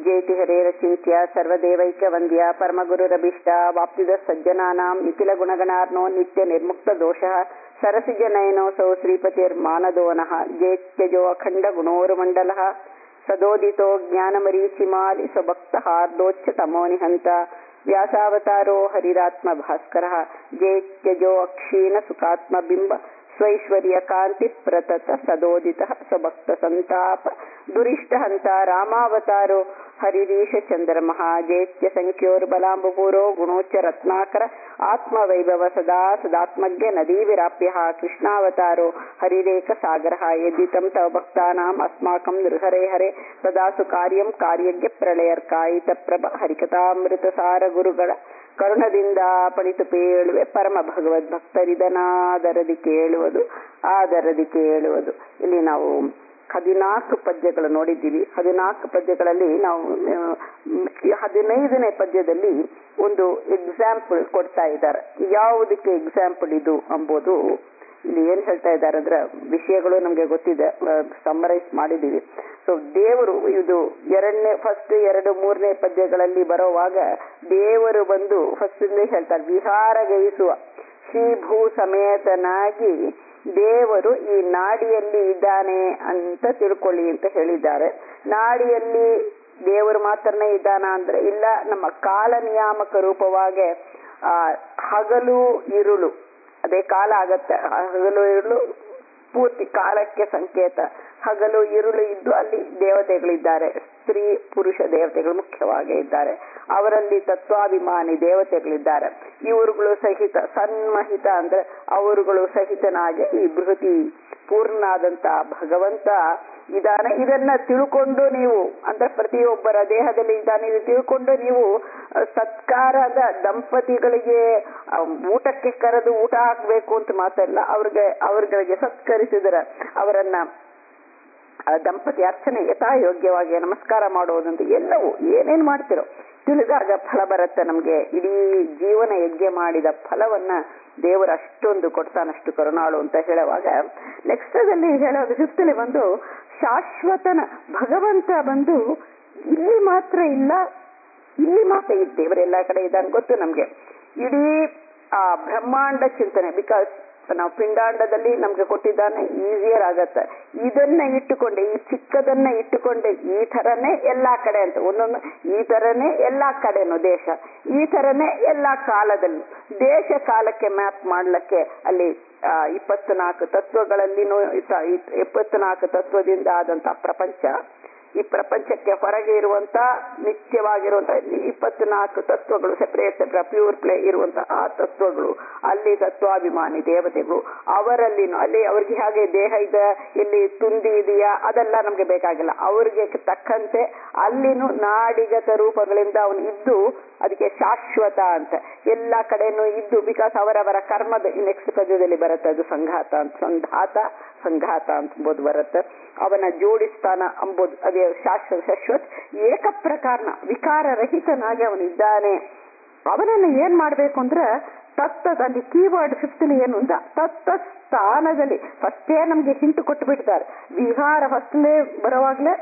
ಜೇತಿ ಹರೇರಚಿಂತ್ಯ ಸರ್ವದೇವೈಕ ವಂದ್ಯ ಪರಮಗುರುರಭಿಷ್ಟ ವಾಪ್ತಿದ ಸಜ್ಜನಾನಾಂ ನಿಖಿಲ ಗುಣಗಣಾರ್ನೋ ನಿತ್ಯ ನಿರ್ಮುಕ್ತ ದೋಷಃ ಸರಸಿಜ ನಯನೋಸೌ ಶ್ರೀಪತಿರ್ಮಾನದೋನಃ ಜೇತ್ಯಜೋ ಅಖಂಡ ಗುಣೋರುಮಂಡಲಃ ಸದೋದಿತೋ ಜ್ಞಾನಮರೀಚಿಮಾಲಿ ಸ್ವಭಕ್ತ ಹಾರ್ದೋಚ್ಛ ತಮೋನಿಹಂತ ವ್ಯಾಸಾವತಾರೋ ಹರಿರಾತ್ಮ ಭಾಸ್ಕರ ಜೇತ್ಯಜೋ ಅಕ್ಷೀಣ ಸುಖಾತ್ಮ ಬಿಂಬ ಸ್ವೈಶ್ವರ್ಯ ಕಾಂತಿ ಪ್ರತತ ಸದೋದಿತ ಸ್ವಭಕ್ತ ಸಂತಾಪ ದುರಿಷ್ಟ ಹಂತ ರಾಮಾವತಾರೋ ಹರಿರೀಶ ಚಂದ್ರಮಃ ಜೇತ್ಯ ಸಂಖ್ಯೋರ್ಬಲಾಂಬಪೂರೋ ಗುಣೋಚ್ಚ ರತ್ನಾಕರ ಆತ್ಮವೈಭವ ಸದಾ ಸದಾತ್ಮಜ್ಞ ನದೀ ವಿರಾಪ್ಯ ಕೃಷ್ಣಾವತಾರೋ ಹರಿರೇಕ ಸಾಗರ ಯದಿತಂ ತವ ಭಕ್ತಾನಾಂ ಅಸ್ಮಾಕಂ ನೃಹರೆ ಹರೆ ಸದಾಸು ಕಾರ್ಯಂ ಕಾರ್ಯಜ್ಞ ಪ್ರಳಯರ್ಕಾಯಿತ ಪ್ರಭ ಹರಿಕಥಾಮೃತ ಸಾರ ಗುರುಗಳ ಕರುಣದಿಂದ ಪಣಿತು ಪೇಳುವೆ ಪರಮ ಭಗವದ್ ಭಕ್ತರಿದನಾದರದಿ ಕೇಳುವುದು ಆದರದಿ ಕೇಳುವುದು ಇಲ್ಲಿ ನಾವು ಹದಿನಾಲ್ಕು ಪದ್ಯಗಳು ನೋಡಿದ್ದೀವಿ ಹದಿನಾಲ್ಕು ಪದ್ಯಗಳಲ್ಲಿ ನಾವು ಹದಿನೈದನೇ ಪದ್ಯದಲ್ಲಿ ಒಂದು ಎಕ್ಸಾಂಪಲ್ ಕೊಡ್ತಾ ಇದ್ದಾರೆ ಯಾವುದಕ್ಕೆ ಎಕ್ಸಾಂಪಲ್ ಇದು ಎಂಬುದು ಇಲ್ಲಿ ಏನ್ ಹೇಳ್ತಾ ಇದ್ದಾರೆ ಅಂದ್ರೆ ವಿಷಯಗಳು ನಮ್ಗೆ ಗೊತ್ತಿದೆ ಸಮ್ಮರೈಸ್ ಮಾಡಿದೀವಿ ಸೊ ದೇವರು ಇದು ಎರಡನೇ ಫಸ್ಟ್ ಎರಡು ಮೂರನೇ ಪದ್ಯಗಳಲ್ಲಿ ಬರೋವಾಗ ದೇವರು ಬಂದು ಫಸ್ಟ್ ಹೇಳ್ತಾರೆ ವಿಹಾರ ಗೈಸುವ ಶ್ರೀಭೂ ಸಮೇತನಾಗಿ ದೇವರು ಈ ನಾಡಿಯಲ್ಲಿ ಇದ್ದಾನೆ ಅಂತ ತಿಳ್ಕೊಳ್ಳಿ ಅಂತ ಹೇಳಿದ್ದಾರೆ ನಾಡಿಯಲ್ಲಿ ದೇವರು ಮಾತ್ರನೇ ಇದ್ದಾನ ಅಂದ್ರೆ ಇಲ್ಲ ನಮ್ಮ ಕಾಲ ನಿಯಾಮಕ ರೂಪವಾಗಿ ಆ ಹಗಲು ಇರುಳು ಅದೇ ಕಾಲ ಆಗತ್ತೆ ಹಗಲು ಇರುಳು ಪೂರ್ತಿ ಕಾಲಕ್ಕೆ ಸಂಕೇತ ಹಗಲು ಇರುಳು ಇದ್ದು ಅಲ್ಲಿ ದೇವತೆಗಳಿದ್ದಾರೆ ಸ್ತ್ರೀ ಪುರುಷ ದೇವತೆಗಳು ಮುಖ್ಯವಾಗಿ ಇದ್ದಾರೆ ಅವರಲ್ಲಿ ತತ್ವಾಭಿಮಾನಿ ದೇವತೆಗಳಿದ್ದಾರೆ ಇವರುಗಳು ಸಹಿತ ಸನ್ಮಹಿತ ಅಂದ್ರೆ ಅವರುಗಳು ಸಹಿತನಾಗಿ ಈ ಬೃಹತಿ ಪೂರ್ಣಾದಂತ ಭಗವಂತ ಇದಾನೆ ಇದನ್ನ ತಿಳ್ಕೊಂಡು ನೀವು ಅಂದ್ರೆ ಪ್ರತಿಯೊಬ್ಬರ ದೇಹದಲ್ಲಿ ಇದ್ದಾನೆ ಇದು ತಿಳ್ಕೊಂಡು ನೀವು ಸತ್ಕಾರದ ದಂಪತಿಗಳಿಗೆ ಊಟಕ್ಕೆ ಕರೆದು ಊಟ ಹಾಕ್ಬೇಕು ಅಂತ ಮಾತಲ್ಲ ಅವ್ರಿಗೆ ಅವ್ರಗಳಿಗೆ ಸತ್ಕರಿಸಿದ್ರ ಅವರನ್ನ ದಂಪತಿ ಅರ್ಚನೆ ಯಥಾಯೋಗ್ಯವಾಗಿ ನಮಸ್ಕಾರ ಮಾಡೋದಂತ ಎಲ್ಲವೂ ಏನೇನ್ ಮಾಡ್ತಿರೋ ತಿಳಿದಾಗ ಫಲ ಬರುತ್ತೆ ನಮ್ಗೆ ಇಡೀ ಜೀವನ ಯಜ್ಞ ಮಾಡಿದ ಫಲವನ್ನ ದೇವರು ಅಷ್ಟೊಂದು ಕೊಡ್ತಾನಷ್ಟು ಕರುಣಾಳು ಅಂತ ಹೇಳುವಾಗ ನೆಕ್ಸ್ಟ್ ಅಲ್ಲಿ ಹೇಳೋದು ಫಿಫ್ತಲ್ಲಿ ಬಂದು ಶಾಶ್ವತನ ಭಗವಂತ ಬಂದು ಇಲ್ಲಿ ಮಾತ್ರ ಇಲ್ಲ ಇಲ್ಲಿ ಮಾತ್ರ ಈ ದೇವರೆಲ್ಲ ಕಡೆ ಇದ್ದಾನೆ ಗೊತ್ತು ನಮ್ಗೆ ಇಡೀ ಆ ಬ್ರಹ್ಮಾಂಡ ಚಿಂತನೆ ಬಿಕಾಸ್ ನಾವು ಪಿಂಡಾಂಡದಲ್ಲಿ ನಮ್ಗೆ ಕೊಟ್ಟಿದ್ದಾನೆ ಈಸಿಯರ್ ಆಗತ್ತೆ ಇದನ್ನ ಇಟ್ಟುಕೊಂಡೆ ಈ ಚಿಕ್ಕದನ್ನ ಇಟ್ಟುಕೊಂಡೆ ಈ ತರನೇ ಎಲ್ಲಾ ಕಡೆ ಅಂತ ಒಂದೊಂದು ಈ ತರನೇ ಎಲ್ಲಾ ಕಡೆನು ದೇಶ ಈ ತರನೇ ಎಲ್ಲಾ ಕಾಲದಲ್ಲಿ ದೇಶ ಕಾಲಕ್ಕೆ ಮ್ಯಾಪ್ ಮಾಡ್ಲಿಕ್ಕೆ ಅಲ್ಲಿ ಇಪ್ಪತ್ನಾಲ್ಕು ತತ್ವಗಳಲ್ಲಿನೂ ಇಪ್ಪತ್ನಾಲ್ಕು ತತ್ವದಿಂದ ಆದಂತ ಪ್ರಪಂಚ ಈ ಪ್ರಪಂಚಕ್ಕೆ ಹೊರಗೆ ಇರುವಂತ ನಿತ್ಯವಾಗಿರುವಂತ ಇಪ್ಪತ್ನಾಲ್ಕು ತತ್ವಗಳು ಸೆಪರೇಟ್ ಸೆಪರೇಟ್ ಪ್ಯೂರ್ ಪ್ಲೇ ಇರುವಂತ ಆ ತತ್ವಗಳು ಅಲ್ಲಿ ತತ್ವಾಭಿಮಾನಿ ದೇವತೆಗಳು ಅವರಲ್ಲಿನೂ ಅಲ್ಲಿ ಅವ್ರಿಗೆ ಹಾಗೆ ದೇಹ ಇದೆ ಇಲ್ಲಿ ತುಂದಿ ಇದೆಯಾ ಅದೆಲ್ಲ ನಮ್ಗೆ ಬೇಕಾಗಿಲ್ಲ ಅವ್ರಿಗೆ ತಕ್ಕಂತೆ ಅಲ್ಲಿನೂ ನಾಡಿಗತ ರೂಪಗಳಿಂದ ಅವನು ಇದ್ದು ಅದಕ್ಕೆ ಶಾಶ್ವತ ಅಂತ ಎಲ್ಲಾ ಕಡೆನೂ ಇದ್ದು ಬಿಕಾಸ್ ಅವರವರ ಕರ್ಮದ ನೆಕ್ಸ್ಟ್ ಪದ್ಯದಲ್ಲಿ ಬರುತ್ತೆ ಅದು ಸಂಘಾತ ಅಂತ ಸಂಘಾತ ಸಂಘಾತ ಅಂತಂಬೋದು ಬರುತ್ತೆ ಅವನ ಜೋಡಿಸ್ತಾನ ಅಂಬೋದು ಅದೇ ಶಾಶ್ವತ ಶಾಶ್ವತ್ ಏಕ ಪ್ರಕಾರನ ವಿಕಾರ ರಹಿತನಾಗಿ ಅವನಿದ್ದಾನೆ ಅವನನ್ನು ಏನ್ ಮಾಡ್ಬೇಕು ಅಂದ್ರೆ ತತ್ತದ ಅಲ್ಲಿ ಕೀವರ್ಡ್ ಫಿಫ್ತ್ ಏನು ಅಂತ ತತ್ತ ಸ್ಥಾನದಲ್ಲಿ ಫಸ್ಟೇ ನಮ್ಗೆ ಹಿಂಟು ಕೊಟ್ಟು ಬಿಡ್ತಾರೆ ವಿಹಾರ ಫಸ್ಟ್ಲೇ ಬರುವಾಗ್ಲೇ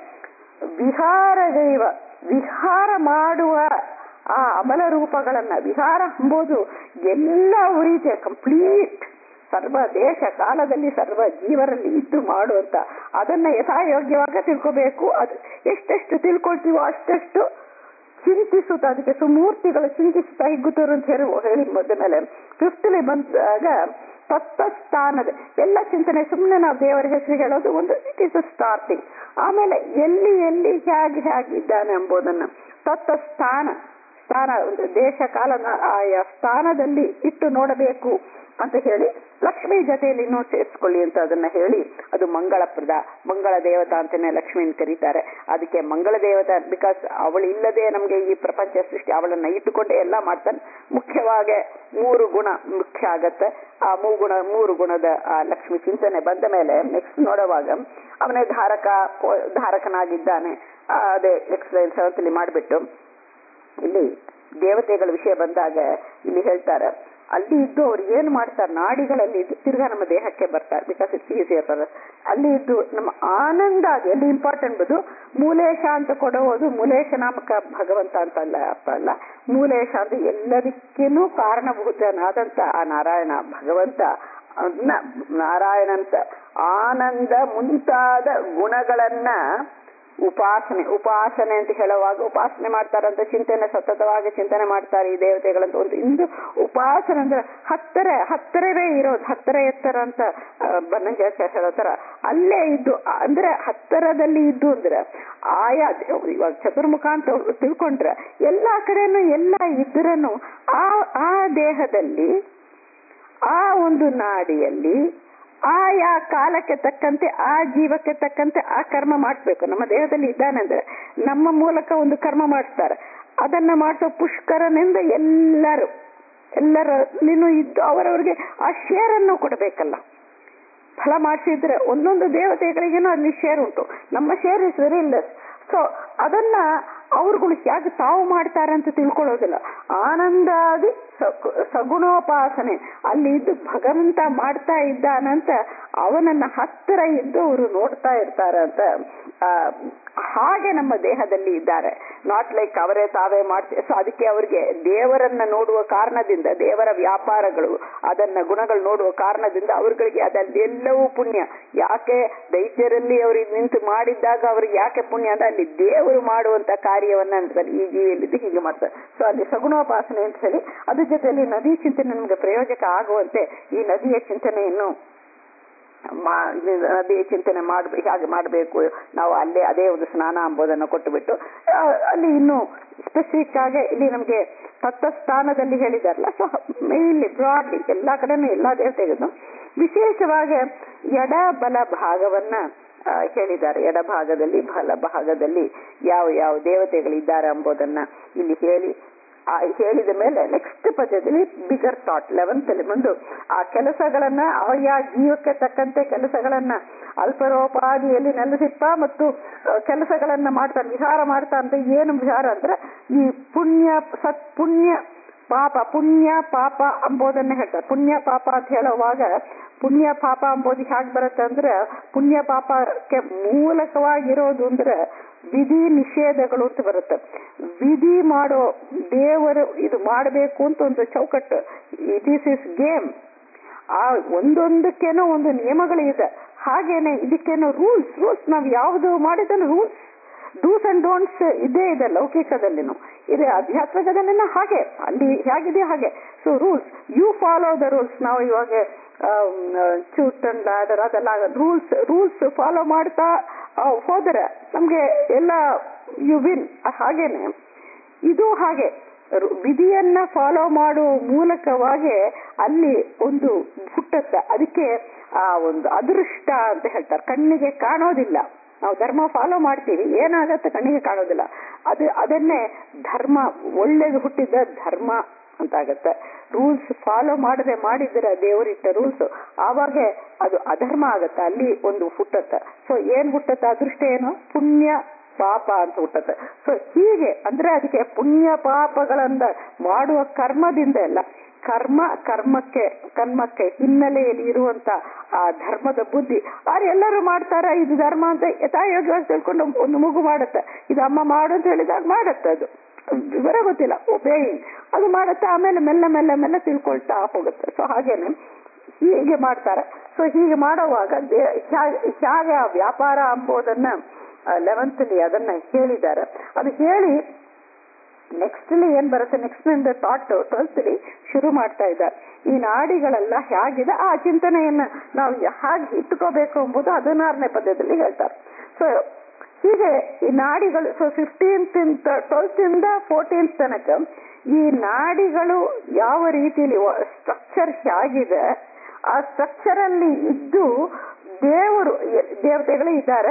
ವಿಹಾರ ದೈವ ವಿಹಾರ ಮಾಡುವ ಆ ಅಮಲ ರೂಪಗಳನ್ನ ವಿಹಾರ ಎಂಬುದು ಎಲ್ಲ ರೀತಿಯ ಕಂಪ್ಲೀಟ್ ಸರ್ವ ದೇಶ ಕಾಲದಲ್ಲಿ ಸರ್ವ ಜೀವರಲ್ಲಿ ಇದ್ದು ಮಾಡುವಂತ ಅದನ್ನ ಯಥಾಯೋಗ್ಯವಾಗ ತಿಳ್ಕೋಬೇಕು ಅದು ಎಷ್ಟೆಷ್ಟು ತಿಳ್ಕೊಳ್ತೀವೋ ಅಷ್ಟೆಷ್ಟು ಚಿಂತಿಸುತ್ತ ಅದಕ್ಕೆ ಸುಮೂರ್ತಿಗಳು ಚಿಂತಿಸುತ್ತಾ ಹಿಗ್ಗುತ್ತರು ಅಂತ ಹೇಳಿ ಹೇಳಿ ಮೊದ ಮೇಲೆ ಫಿಫ್ತ್ಲಿ ಬಂದಾಗ ತತ್ವ ಸ್ಥಾನದ ಎಲ್ಲ ಚಿಂತನೆ ಸುಮ್ಮನೆ ನಾವು ದೇವರ ಹೆಸರು ಹೇಳೋದು ಒಂದು ಇಟ್ ಇಸ್ ಸ್ಟಾರ್ಟಿಂಗ್ ಆಮೇಲೆ ಎಲ್ಲಿ ಎಲ್ಲಿ ಹೇಗೆ ಹೇಗಿದ್ದಾನೆ ಎಂಬುದನ್ನ ತತ್ವ ಸ್ಥಾನ ಸ್ಥಾನ ಒಂದು ದೇಶ ಕಾಲ ಆಯಾ ಸ್ಥಾನದಲ್ಲಿ ಇಟ್ಟು ನೋಡಬೇಕು ಅಂತ ಹೇಳಿ ಲಕ್ಷ್ಮಿ ಜೊತೆಯಲ್ಲಿ ಇನ್ನೂ ಸೇರಿಸ್ಕೊಳ್ಳಿ ಅಂತ ಅದನ್ನ ಹೇಳಿ ಅದು ಮಂಗಳಪ್ರದ ಮಂಗಳ ದೇವತಾ ಅಂತಾನೆ ಲಕ್ಷ್ಮಿನ ಕರೀತಾರೆ ಅದಕ್ಕೆ ಮಂಗಳ ದೇವತಾ ಬಿಕಾಸ್ ಅವಳು ಇಲ್ಲದೆ ನಮ್ಗೆ ಈ ಪ್ರಪಂಚ ಸೃಷ್ಟಿ ಅವಳನ್ನ ಇಟ್ಟುಕೊಂಡೇ ಎಲ್ಲ ಮಾಡ್ತಾನೆ ಮುಖ್ಯವಾಗಿ ಮೂರು ಗುಣ ಮುಖ್ಯ ಆಗತ್ತೆ ಆ ಮೂರು ಗುಣ ಮೂರು ಗುಣದ ಆ ಲಕ್ಷ್ಮಿ ಚಿಂತನೆ ಬಂದ ಮೇಲೆ ನೆಕ್ಸ್ಟ್ ನೋಡುವಾಗ ಅವನೇ ಧಾರಕ ಧಾರಕನಾಗಿದ್ದಾನೆ ಅದೇ ಎಕ್ಸ್ಪ್ಲೈನ್ ಸೆವೆಂತಲ್ಲಿ ಮಾಡಿಬಿಟ್ಟು ಇಲ್ಲಿ ದೇವತೆಗಳ ವಿಷಯ ಬಂದಾಗ ಇಲ್ಲಿ ಹೇಳ್ತಾರೆ ಅಲ್ಲಿ ಇದ್ದು ಅವ್ರು ಏನ್ ಮಾಡ್ತಾರೆ ನಾಡಿಗಳಲ್ಲಿ ಇದ್ದು ತಿರ್ಗಾ ನಮ್ಮ ದೇಹಕ್ಕೆ ಬರ್ತಾರೆ ಬಿಕಾಸ್ ಇಟ್ಸ್ ಈಸಿಯರ್ ಫಾರ್ ಅಲ್ಲಿ ಇದ್ದು ನಮ್ಮ ಆನಂದ ಅದು ಎಲ್ಲಿ ಇಂಪಾರ್ಟೆಂಟ್ ಬದು ಮೂಲೇಶ ಅಂತ ಕೊಡೋದು ಮೂಲೇಶ ನಾಮಕ ಭಗವಂತ ಅಂತ ಅಲ್ಲ ಅರ್ಥ ಅಲ್ಲ ಮೂಲೇಶ ಅಂದ್ರೆ ಎಲ್ಲದಕ್ಕೇನೂ ಕಾರಣಭೂತನಾದಂತ ಆ ನಾರಾಯಣ ಭಗವಂತ ಅದನ್ನ ನಾರಾಯಣಂತ ಆನಂದ ಮುಂತಾದ ಗುಣಗಳನ್ನ ಉಪಾಸನೆ ಉಪಾಸನೆ ಅಂತ ಹೇಳುವಾಗ ಉಪಾಸನೆ ಮಾಡ್ತಾರಂತ ಚಿಂತನೆ ಸತತವಾಗಿ ಚಿಂತನೆ ಮಾಡ್ತಾರೆ ಈ ದೇವತೆಗಳಂತ ಒಂದು ಇಂದು ಉಪಾಸನೆ ಅಂದ್ರೆ ಹತ್ತರ ಹತ್ತರವೇ ಇರೋದು ಹತ್ತರ ಎತ್ತರ ಅಂತ ಬನ್ನಂಜಾಚಾರ್ಯ ಹೇಳೋ ತರ ಅಲ್ಲೇ ಇದ್ದು ಅಂದ್ರೆ ಹತ್ತರದಲ್ಲಿ ಇದ್ದು ಅಂದ್ರೆ ಆಯಾ ಇವಾಗ ಚತುರ್ಮುಖ ಅಂತ ತಿಳ್ಕೊಂಡ್ರೆ ಎಲ್ಲಾ ಕಡೆನೂ ಎಲ್ಲ ಇದ್ರನು ಆ ಆ ದೇಹದಲ್ಲಿ ಆ ಒಂದು ನಾಡಿಯಲ್ಲಿ ಆಯಾ ಕಾಲಕ್ಕೆ ತಕ್ಕಂತೆ ಆ ಜೀವಕ್ಕೆ ತಕ್ಕಂತೆ ಆ ಕರ್ಮ ಮಾಡಿಸ್ಬೇಕು ನಮ್ಮ ದೇಹದಲ್ಲಿ ಇದ್ದಾನೆ ಅಂದ್ರೆ ನಮ್ಮ ಮೂಲಕ ಒಂದು ಕರ್ಮ ಮಾಡಿಸ್ತಾರೆ ಅದನ್ನ ಮಾಡಿಸೋ ಪುಷ್ಕರನಿಂದ ಎಲ್ಲರೂ ಎಲ್ಲರಲ್ಲಿನೂ ಇದ್ದು ಅವರವರಿಗೆ ಆ ಶೇರನ್ನು ಕೊಡಬೇಕಲ್ಲ ಫಲ ಮಾಡಿಸಿದ್ರೆ ಒಂದೊಂದು ದೇವತೆಗಳಿಗೇನೋ ಅಲ್ಲಿ ಶೇರ್ ಉಂಟು ನಮ್ಮ share is very less so ಅದನ್ನ ಅವ್ರುಗಳು ಹೇಗೆ ತಾವು ಮಾಡ್ತಾರೆ ಅಂತ ತಿಳ್ಕೊಳ್ಳೋದಿಲ್ಲ ಆನಂದಾದಿ ಸಗುಣೋಪಾಸನೆ ಅಲ್ಲಿ ಇದ್ದು ಭಗವಂತ ಮಾಡ್ತಾ ಇದ್ದಾನಂತ ಅವನನ್ನ ಹತ್ತಿರ ಇದ್ದು ಅವರು ನೋಡ್ತಾ ಇರ್ತಾರೆ ಅಂತ ಹಾಗೆ ನಮ್ಮ ದೇಹದಲ್ಲಿ ಇದ್ದಾರೆ ನಾಟ್ ಲೈಕ್ ಅವರೇ ತಾವೇ ಮಾಡ್ತಾರೆ ಸೊ ಅದಕ್ಕೆ ಅವರಿಗೆ ದೇವರನ್ನ ನೋಡುವ ಕಾರಣದಿಂದ ದೇವರ ವ್ಯಾಪಾರಗಳು ಅದನ್ನ ಗುಣಗಳು ನೋಡುವ ಕಾರಣದಿಂದ ಅವ್ರಗಳಿಗೆ ಅದೆಲ್ಲವೂ ಪುಣ್ಯ ಯಾಕೆ ದೈತ್ಯರಲ್ಲಿ ಅವ್ರಿಗೆ ನಿಂತು ಮಾಡಿದ್ದಾಗ ಅವ್ರಿಗೆ ಯಾಕೆ ಪುಣ್ಯ ಅಂದ್ರೆ ಅಲ್ಲಿ ದೇವರು ಮಾಡುವಂತ ಕಾರ್ಯವನ್ನ ಅಂತಾರೆ ಈ ಜೀವಿಯಲ್ಲಿದ್ದು ಹೀಗೆ ಮಾಡ್ತಾರೆ ಸೊ ಅಲ್ಲಿ ಸಗುಣೋಪಾಸನೆ ಅಂತ ಹೇಳಿ ಅದ್ರ ಜೊತೆಯಲ್ಲಿ ನದಿ ಚಿಂತನೆ ನಮ್ಗೆ ಪ್ರಯೋಜಕ ಆಗುವಂತೆ ಈ ನದಿಯ ಚಿಂತನೆಯನ್ನು ನದಿ ಚಿಂತನೆ ಮಾಡ್ಬೇಕು ಹಾಗೆ ಮಾಡಬೇಕು ನಾವು ಅಲ್ಲೇ ಅದೇ ಒಂದು ಸ್ನಾನ ಅಂಬೋದನ್ನು ಕೊಟ್ಟುಬಿಟ್ಟು ಅಲ್ಲಿ ಇನ್ನು ಸ್ಪೆಸಿಫಿಕ್ ಆಗಿ ಇಲ್ಲಿ ನಮಗೆ ತತ್ವಸ್ಥಾನದಲ್ಲಿ ಹೇಳಿದಾರಲ್ಲ ಸೊ ಮೇನ್ಲಿ ಬ್ರಾಡ್ಲಿ ಎಲ್ಲಾ ಕಡೆನೂ ಎಲ್ಲಾ ದೇವತೆಗೂ ವಿಶೇಷವಾಗಿ ಎಡ ಬಲ ಭಾಗವನ್ನ ಹೇಳಿದ್ದಾರೆ ಎಡಭಾಗದಲ್ಲಿ ಬಲ ಭಾಗದಲ್ಲಿ ಯಾವ ಯಾವ ದೇವತೆಗಳಿದ್ದಾರೆ ಎಂಬುದನ್ನ ಇಲ್ಲಿ ಹೇಳಿ ಹೇಳಿದ ಮೇಲೆ ನೆಕ್ಸ್ಟ್ ಪದ್ಯದಲ್ಲಿ ಬಿಗರ್ ಥಾಟ್ ಲೆವೆಂತ್ ಅಲ್ಲಿ ಬಂದು ಆ ಕೆಲಸಗಳನ್ನ ಆಯಾ ಜೀವಕ್ಕೆ ತಕ್ಕಂತೆ ಕೆಲಸಗಳನ್ನ ಅಲ್ಪರೋಪಾದಿಯಲ್ಲಿ ನೆಲೆಸಿಪ್ಪ ಮತ್ತು ಕೆಲಸಗಳನ್ನ ಮಾಡ್ತಾರೆ ವಿಹಾರ ಮಾಡ್ತಾ ಅಂತ ಏನು ವಿಹಾರ ಅಂದ್ರೆ ಈ ಪುಣ್ಯ ಸತ್ ಪುಣ್ಯ ಪಾಪ ಪುಣ್ಯ ಪಾಪ ಅಂಬೋದನ್ನ ಹೇಳ್ತಾರೆ ಪುಣ್ಯ ಪಾಪ ಅಂತ ಹೇಳುವಾಗ ಪುಣ್ಯ ಪಾಪ ಅಂಬೋದು ಹೇಗೆ ಬರುತ್ತೆ ಅಂದ್ರೆ ಪುಣ್ಯ ಪಾಪಕ್ಕೆ ಮೂಲಕವಾಗಿರೋದು ಅಂದ್ರೆ ವಿಧಿ ನಿಷೇಧಗಳು ಅಂತ ಬರುತ್ತೆ ವಿಧಿ ಮಾಡೋ ದೇವರು ಇದು ಮಾಡಬೇಕು ಅಂತ ಒಂದು ಚೌಕಟ್ಟು ಇಟ್ ಈಸ್ ಇಸ್ ಗೇಮ್ ಆ ಒಂದೊಂದಕ್ಕೇನೋ ಒಂದು ನಿಯಮಗಳು ಇದೆ ಹಾಗೇನೆ ಇದಕ್ಕೇನೋ ರೂಲ್ಸ್ ರೂಲ್ಸ್ ನಾವು ಯಾವುದು ಮಾಡಿದ್ರೆ ರೂಲ್ಸ್ ಡೂಸ್ ಅಂಡ್ ಡೋಂಟ್ಸ್ ಇದೇ ಇದೆ ಲೌಕಿಕದಲ್ಲಿನೂ ಇದೆ ಆಧ್ಯಾತ್ಮಿಕದಲ್ಲಿನ ಹಾಗೆ ಅಲ್ಲಿ ಹೇಗಿದೆ ಹಾಗೆ so rules you follow the rules ನಾವು ಇವಾಗ ಚೂಟ್ ಅಂಡ್ ಲ್ಯಾಡರ್ ಅದೆಲ್ಲ ರೂಲ್ಸ್ ರೂಲ್ಸ್ ಫಾಲೋ ಮಾಡ್ತಾ ಹೋದರೆ ನಮ್ಗೆ ಎಲ್ಲ ಯು ವಿನ್ ಹಾಗೇನೆ ಇದು ಹಾಗೆ ವಿಧಿಯನ್ನ ಫಾಲೋ ಮಾಡುವ ಮೂಲಕವಾಗಿ ಅಲ್ಲಿ ಒಂದು ಹುಟ್ಟುತ್ತೆ ಅದಕ್ಕೆ ಆ ಒಂದು ಅದೃಷ್ಟ ಅಂತ ಹೇಳ್ತಾರೆ ಕಣ್ಣಿಗೆ ಕಾಣೋದಿಲ್ಲ ನಾವು ಧರ್ಮ ಫಾಲೋ ಮಾಡ್ತೀವಿ ಏನಾಗತ್ತೆ ಕಣ್ಣಿಗೆ ಕಾಣೋದಿಲ್ಲ ಅದು ಅದನ್ನೇ ಧರ್ಮ ಒಳ್ಳೇದು ಹುಟ್ಟಿದ ಧರ್ಮ ಅಂತ ಆಗತ್ತೆ ರೂಲ್ಸ್ ಫಾಲೋ ಮಾಡದೆ ಮಾಡಿದ್ರೆ ದೇವರಿಟ್ಟ ರೂಲ್ಸ್ ಆವಾಗ ಅದು ಅಧರ್ಮ ಆಗತ್ತೆ ಅಲ್ಲಿ ಒಂದು ಹುಟ್ಟತ್ತೆ ಸೊ ಏನ್ ಹುಟ್ಟತ್ತೆ ಅದೃಷ್ಟ ಏನು ಪುಣ್ಯ ಪಾಪ ಅಂತ ಹುಟ್ಟತ್ತೆ ಸೊ ಹೀಗೆ ಅಂದ್ರೆ ಅದಕ್ಕೆ ಪುಣ್ಯ ಪಾಪಗಳನ್ನ ಮಾಡುವ ಕರ್ಮದಿಂದ ಎಲ್ಲ ಕರ್ಮ ಕರ್ಮಕ್ಕೆ ಕರ್ಮಕ್ಕೆ ಹಿನ್ನೆಲೆಯಲ್ಲಿ ಇರುವಂತ ಆ ಧರ್ಮದ ಬುದ್ಧಿ ಅವ್ರು ಎಲ್ಲರೂ ಮಾಡ್ತಾರ ಇದು ಧರ್ಮ ಅಂತ ಯಥಾಯೋಗ್ಯವಾಗಿ ತಿಳ್ಕೊಂಡು ಒಂದು ಮಗು ಮಾಡುತ್ತೆ ಇದು ಅಮ್ಮ ಮಾಡು ಅಂತ ಹೇಳಿದಾಗ ಮಾಡುತ್ತೆ ಅದು ವಿವರ ಗೊತ್ತಿಲ್ಲ ಒಬೇಯಿಂಗ್ ಅದು ಮಾಡುತ್ತೆ ಆಮೇಲೆ ಮೆಲ್ಲ ಮೆಲ್ಲ ಮೆಲ್ಲ ತಿಳ್ಕೊಳ್ತಾ ಹೋಗುತ್ತೆ ಸೊ ಹಾಗೇನೆ ಹೀಗೆ ಮಾಡ್ತಾರೆ ಸೊ ಹೀಗೆ ಮಾಡುವಾಗ ಹೇಗೆ ಆ ವ್ಯಾಪಾರ ಅಂಬೋದನ್ನ ಲೆವೆಂತ್ ಅಲ್ಲಿ ಅದನ್ನ ಹೇಳಿದ್ದಾರೆ ಅದು ಹೇಳಿ ನೆಕ್ಸ್ಟ್ ಅಲ್ಲಿ ಏನ್ ಬರುತ್ತೆ ನೆಕ್ಸ್ಟ್ ನಿಂದ ಥಾಟ್ ಟ್ವೆಲ್ತ್ ಅಲ್ಲಿ ಶುರು ಮಾಡ್ತಾ ಇದ್ದಾರೆ ಈ ನಾಡಿಗಳೆಲ್ಲ ಹೇಗಿದೆ ಆ ಚಿಂತನೆಯನ್ನ ನಾವು ಹೇಗೆ ಇಟ್ಕೋಬೇಕು ಎಂಬುದು ಹದಿನಾರನೇ ಪದ್ಯದಲ್ಲಿ ಹೇಳ್ತಾರೆ ಸೊ ಹೀಗೆ ಈ ನಾಡಿಗಳು ಸೊ ಫಿಫ್ಟೀನ್ತ್ ಟ್ವೆಲ್ತ್ ಇಂದ ಫೋರ್ಟೀನ್ತ್ ತನಕ ಈ ನಾಡಿಗಳು ಯಾವ ರೀತಿಯಲ್ಲಿ ಸ್ಟ್ರಕ್ಚರ್ ಹೇಗಿದೆ ಆ ಸ್ಟ್ರಕ್ಚರ್ ಅಲ್ಲಿ ಇದ್ದು ದೇವರು ದೇವತೆಗಳು ಇದ್ದಾರೆ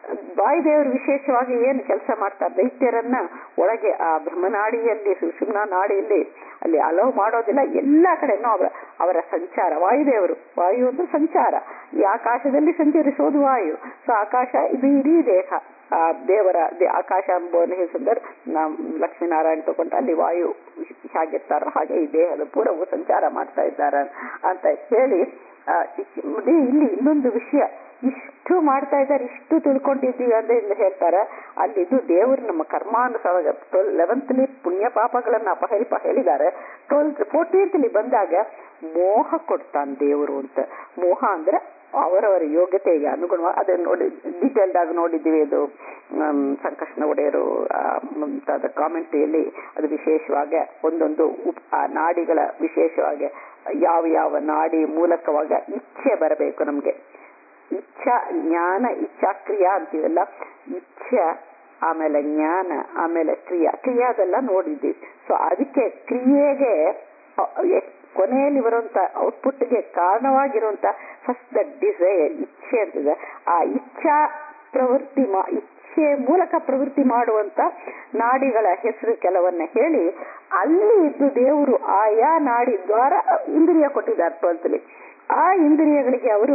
ವಾಯುದೇವರು ವಿಶೇಷವಾಗಿ ಏನು ಕೆಲಸ ಮಾಡ್ತಾರೆ ದೈತ್ಯರನ್ನ ಒಳಗೆ ಆ ಬ್ರಹ್ಮನಾಡಿಯಲ್ಲಿ ಸುಷುಮ್ನ ನಾಡಿಯಲ್ಲಿ ಅಲ್ಲಿ ಅಲವ್ ಮಾಡೋದಿಲ್ಲ ಎಲ್ಲಾ ಕಡೆನೂ ಅವರ ಅವರ ಸಂಚಾರ ವಾಯುದೇವರು ವಾಯು ಅಂದ್ರೆ ಸಂಚಾರ ಈ ಆಕಾಶದಲ್ಲಿ ಸಂಚರಿಸೋದು ವಾಯು ಸೊ ಆಕಾಶ ಇದು ಇಡೀ ದೇಹ ಆ ದೇವರ ದೇ- ಆಕಾಶ ಎಂಬುವಲ್ಲಿ ಹೆಸರು ನಾವು ಲಕ್ಷ್ಮೀನಾರಾಯಣ ತಗೊಂಡು ಅಲ್ಲಿ ವಾಯು ಹೇಗಿರ್ತಾರೋ ಹಾಗೆ ಈ ದೇಹದ ಪೂರವು ಸಂಚಾರ ಮಾಡ್ತಾ ಇದ್ದಾರೆ ಅಂತ ಹೇಳಿ ಆ, ಇ- ಮತ್ತೆ ಇಲ್ಲಿ ಇನ್ನೊಂದು ವಿಷಯ ಇಷ್ಟು ಮಾಡ್ತಾ ಇದ್ದಾರೆ ಇಷ್ಟು ತಿಳ್ಕೊಂಡಿದ್ದೀವಿ ಅಂತ ಇಲ್ಲಿ ಹೇಳ್ತಾರೆ ಅಲ್ಲಿ ಇದು ದೇವರು ನಮ್ಮ ಕರ್ಮಾನುಸಾರ ಲೆವೆಂತ್ಲಿ ಪುಣ್ಯ ಪಾಪಗಳನ್ನ ಅಪಹರಿಪ ಹೇಳಿದ್ದಾರೆ ಟ್ವೆಲ್ತ್ ಫೋರ್ಟೀನ್ತ್ಲಿ ಬಂದಾಗ ಮೋಹ ಕೊಡ್ತಾನೆ ದೇವರು ಅಂತ ಮೋಹ ಅಂದ್ರೆ ಅವರವರ ಯೋಗ್ಯತೆಗೆ ಅನುಗುಣವಾಗಿ ಅದನ್ನ ನೋಡಿ ಡೀಟೇಲ್ಡ್ ಆಗಿ ನೋಡಿದ್ದೀವಿ ಅದು ಆಮ್, ಸಂಕಷ್ಣ ಒಡೆಯರು ಆ, ಮುಂತಾದ ಕಾಮೆಂಟ್ರಿಯಲ್ಲಿ ಅದು ವಿಶೇಷವಾಗಿ ಒಂದೊಂದು ಉಪ್- ಆ ನಾಡಿಗಳ ವಿಶೇಷವಾಗಿ ಯಾವ ಯಾವ ನಾಡಿ ಮೂಲಕವಾಗ ಇಚ್ಛೆ ಬರಬೇಕು ನಮ್ಗೆ ಇಚ್ಛಾ ಜ್ಞಾನ ಇಚ್ಛಾ ಕ್ರಿಯಾ ಅಂತೀವಲ್ಲ ಇಚ್ಛೆ ಆಮೇಲೆ ಜ್ಞಾನ ಆಮೇಲೆ ಕ್ರಿಯಾ ಕ್ರಿಯಾದೆಲ್ಲ ನೋಡಿದ್ದೀವಿ ಸೊ ಅದಕ್ಕೆ ಕ್ರಿಯೆಗೆ ಅ, ಎ- ಕೊನೆಯಲ್ಲಿ ಬರುವಂತ ಔಟ್ಪುಟ್ಗೆ ಕಾರಣವಾಗಿರುವಂತ ಫಸ್ಟ್ ದ ಡಿಸೈರ್ ಇಚ್ಛೆ ಅಂತಿದೆ ಆ ಇಚ್ಛಾ ಪ್ರವೃತ್ತಿ ಮಾ ಇಚ್ಛೆ ಮೂಲಕ ಪ್ರವೃತ್ತಿ ಮಾಡುವಂತ ನಾಡಿಗಳ ಹೆಸರು ಕೆಲವನ್ನ ಹೇಳಿ ಅಲ್ಲಿ ಇದ್ದು ದೇವರು ಆಯಾ ನಾಡಿ ದ್ವಾರ ಇಂದ್ರಿಯ ಕೊಟ್ಟಿದ್ದಾರೆ ಟ್ವೆಲ್ತ್ಲಿ ಆ ಇಂದ್ರಿಯಗಳಿಗೆ ಅವರು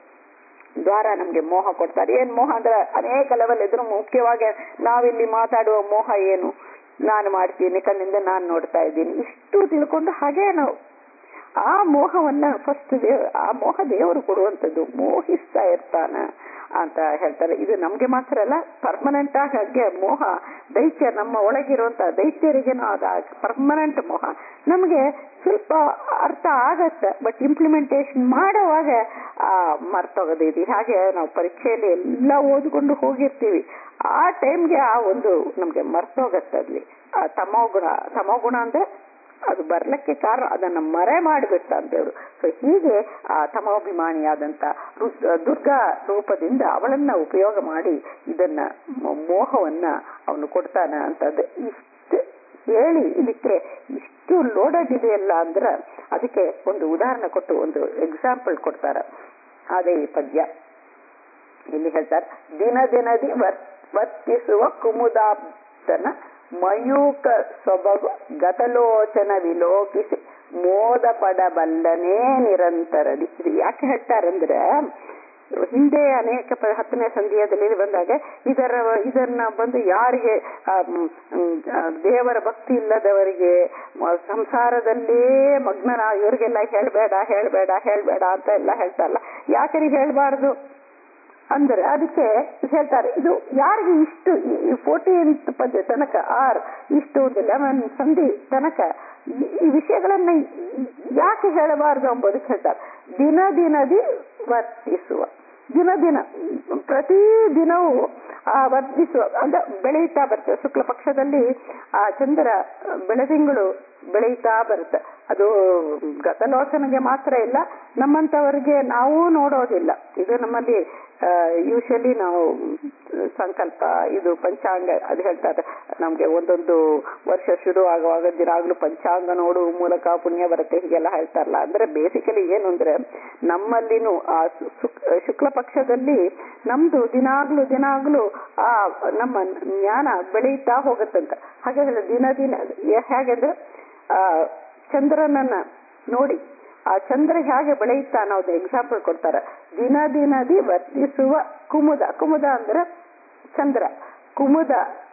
ದ್ವಾರ ನಮ್ಗೆ ಮೋಹ ಕೊಡ್ತಾರೆ ಏನ್ ಮೋಹ ಅಂದ್ರೆ ಅನೇಕ ಲೆವೆಲ್ ಇದ್ರು ಮುಖ್ಯವಾಗಿ ನಾವಿಲ್ಲಿ ಮಾತಾಡುವ ಮೋಹ ಏನು ನಾನು ಮಾಡ್ತೀನಿ ಕಣ್ಣಿಂದ ನಾನು ನೋಡ್ತಾ ಇದ್ದೀನಿ ಇಷ್ಟು ತಿಳ್ಕೊಂಡು ಹಾಗೆ ನಾವು ಆ ಮೋಹವನ್ನ ಫಸ್ಟ್ ದೇವ ಆ ಮೋಹ ದೇವರು ಕೊಡುವಂಥದ್ದು ಮೋಹಿಸ್ತಾ ಇರ್ತಾನ ಅಂತ ಹೇಳ್ತಾರೆ ಇದು ನಮ್ಗೆ ಮಾತ್ರ ಅಲ್ಲ ಪರ್ಮನೆಂಟ್ ಆಗಿ ಹಾಗೆ ಮೋಹ ದೈತ್ಯ ನಮ್ಮ ಒಳಗಿರುವಂತ ದೈತ್ಯರಿಗೇನೋ ಅದ ಪರ್ಮನೆಂಟ್ ಮೋಹ ನಮಗೆ ಸ್ವಲ್ಪ ಅರ್ಥ ಆಗತ್ತೆ ಬಟ್ ಇಂಪ್ಲಿಮೆಂಟೇಶನ್ ಮಾಡೋವಾಗ ಆ ಮರ್ತೋಗೋದು ಇದು ಹಾಗೆ ನಾವು ಪರೀಕ್ಷೆಯಲ್ಲಿ ಎಲ್ಲ ಓದ್ಕೊಂಡು ಹೋಗಿರ್ತೀವಿ ಆ ಟೈಮ್ಗೆ ಆ ಒಂದು ನಮ್ಗೆ ಮರ್ತೋಗತ್ತೆ ಅಲ್ಲಿ ಆ ತಮೋಗುಣ ತಮೋಗುಣ ಅಂದ್ರೆ ಅದು ಬರ್ಲಿಕ್ಕೆ ಕಾರಣ ಅದನ್ನ ಮರೆ ಮಾಡಿಬಿಟ್ಟ ಅಂತೇವ್ರು ಸೊ ಹೀಗೆ ಆ ತಮೋಭಿಮಾನಿಯಾದಂತ ರು- ದುರ್ಗಾ ರೂಪದಿಂದ ಅವಳನ್ನ ಉಪಯೋಗ ಮಾಡಿ ಇದನ್ನ ಮ- ಮೋಹವನ್ನ ಅವನು ಕೊಡ್ತಾನ ಅಂತದ್ದು ಇಷ್ಟು ಹೇಳಿ ಇದಕ್ಕೆ ಇಷ್ಟು ಲೋಡೆಡ್ ಇದೆಯಲ್ಲ ಅಂದ್ರ ಅದಕ್ಕೆ ಒಂದು ಉದಾಹರಣೆ ಕೊಟ್ಟು ಒಂದು ಎಕ್ಸಾಂಪಲ್ ಕೊಡ್ತಾರ ಅದೇ ಈ ಪದ್ಯ ಇಲ್ಲಿ ಹೇಳ್ತಾರೆ ದಿನ ದಿನದಿ ವರ್ ವರ್ತಿಸುವ ಕುಮುದಾಬ್ದನ ಮಯೂಕ ಸೊಬಗು ಗತಲೋಚನ ವಿಲೋಕಿಸಿ ಮೋದ ಪಡಬಲ್ಲನೇ ನಿರಂತರದಿ ಇದು ಯಾಕೆ ಹೇಳ್ತಾರಂದ್ರೆ ಹಿಂದೆ ಅನೇಕ ಪ- ಹತ್ತನೇ ಸಂಧಿಯದಲ್ಲಿ ಬಂದಾಗ ಇದರ ಇದನ್ನ ಬಂದು ಯಾರಿಗೆ ಆ, ಮ್, ಮ್, ಆ, ದೇವರ ಭಕ್ತಿ ಇಲ್ಲದವರಿಗೆ ಮ- ಸಂಸಾರದಲ್ಲೇ ಮಗ್ನನ ಇವರಿಗೆಲ್ಲ ಹೇಳ್ಬೇಡ ಹೇಳ್ಬೇಡ ಹೇಳ್ಬೇಡ ಅಂತ ಎಲ್ಲ ಹೇಳ್ತಾರಲ್ಲ ಯಾಕರಿ ಹೇಳ್ಬಾರ್ದು ಅಂದ್ರೆ ಅದಕ್ಕೆ ಹೇಳ್ತಾರೆ ಇದು ಯಾರಿಗೆ ಇಷ್ಟು ಫೋರ್ಟೀನ್ತ್ ಪದ್ಯ ತನಕ ಆರ್ ಇಷ್ಟು ಒಂದು ಲೆವೆನ್ ಸಂಧಿ ತನಕ ಈ- ಈ ವಿಷಯಗಳನ್ನ ಯಾಕೆ ಹೇಳಬಾರದು ಎಂಬುದಕ್ಕೆ ಹೇಳ್ತಾರೆ ದಿನ ದಿನದಿ ವರ್ತಿಸುವ ದಿನ ದಿನ ಪ್ರತಿ ದಿನವೂ ಆ ವರ್ತಿಸುವ ಅಂದ್ರೆ ಬೆಳೆಯುತ್ತಾ ಬರುತ್ತೆ ಶುಕ್ಲ ಪಕ್ಷದಲ್ಲಿ ಆ ಚಂದ್ರ ಬೆಳದಿಂಗಳು ಬೆಳೆಯುತ್ತಾ ಬರುತ್ತೆ ಅದು ಗತಲೋಚನೆಗೆ ಮಾತ್ರ ಇಲ್ಲ ನಮ್ಮಂತವರಿಗೆ ನಾವು ನೋಡೋದಿಲ್ಲ ಇದು ನಮ್ಮಲ್ಲಿ ಯೂಶಲಿ ನಾವು ಸಂಕಲ್ಪ ಇದು ಪಂಚಾಂಗ ಅದು ಹೇಳ್ತಾರೆ ನಮ್ಗೆ ಒಂದೊಂದು ವರ್ಷ ಶುರು ಆಗುವಾಗ ದಿನಾಗ್ಲೂ ಪಂಚಾಂಗ ನೋಡುವ ಮೂಲಕ ಪುಣ್ಯ ಬರುತ್ತೆ ಹೀಗೆಲ್ಲ ಹೇಳ್ತಾರಲ್ಲ ಅಂದ್ರೆ ಬೇಸಿಕಲಿ ಏನು ಅಂದ್ರೆ ನಮ್ಮಲ್ಲಿನೂ ಆ ಸು- ಸುಕ್- ಶುಕ್ಲ ಪಕ್ಷದಲ್ಲಿ ನಮ್ದು ದಿನಾಗ್ಲೂ ದಿನಾಗ್ಲೂ ಆ ನಮ್ಮ ಜ್ಞಾನ ಬೆಳೆಯುತ್ತಾ ಹೋಗುತ್ತಂತ ಹಾಗೆ ಹೇಳಿ ದಿನ ದಿನ ಹೇಗೆಂದ್ರೆ ಆ ಚಂದ್ರನನ್ನ ನೋಡಿ ಆ ಚಂದ್ರ ಹೇಗೆ ಬೆಳೆಯುತ್ತಾ ಅನ್ನೋದು ಎಕ್ಸಾಂಪಲ್ ಕೊಡ್ತಾರೆ ದಿನ ದಿನದಿ ವರ್ತಿಸುವ ಕುಮುದ ಕುಮುದ ಅಂದ್ರೆ ಚಂದ್ರ ಕುಮುದ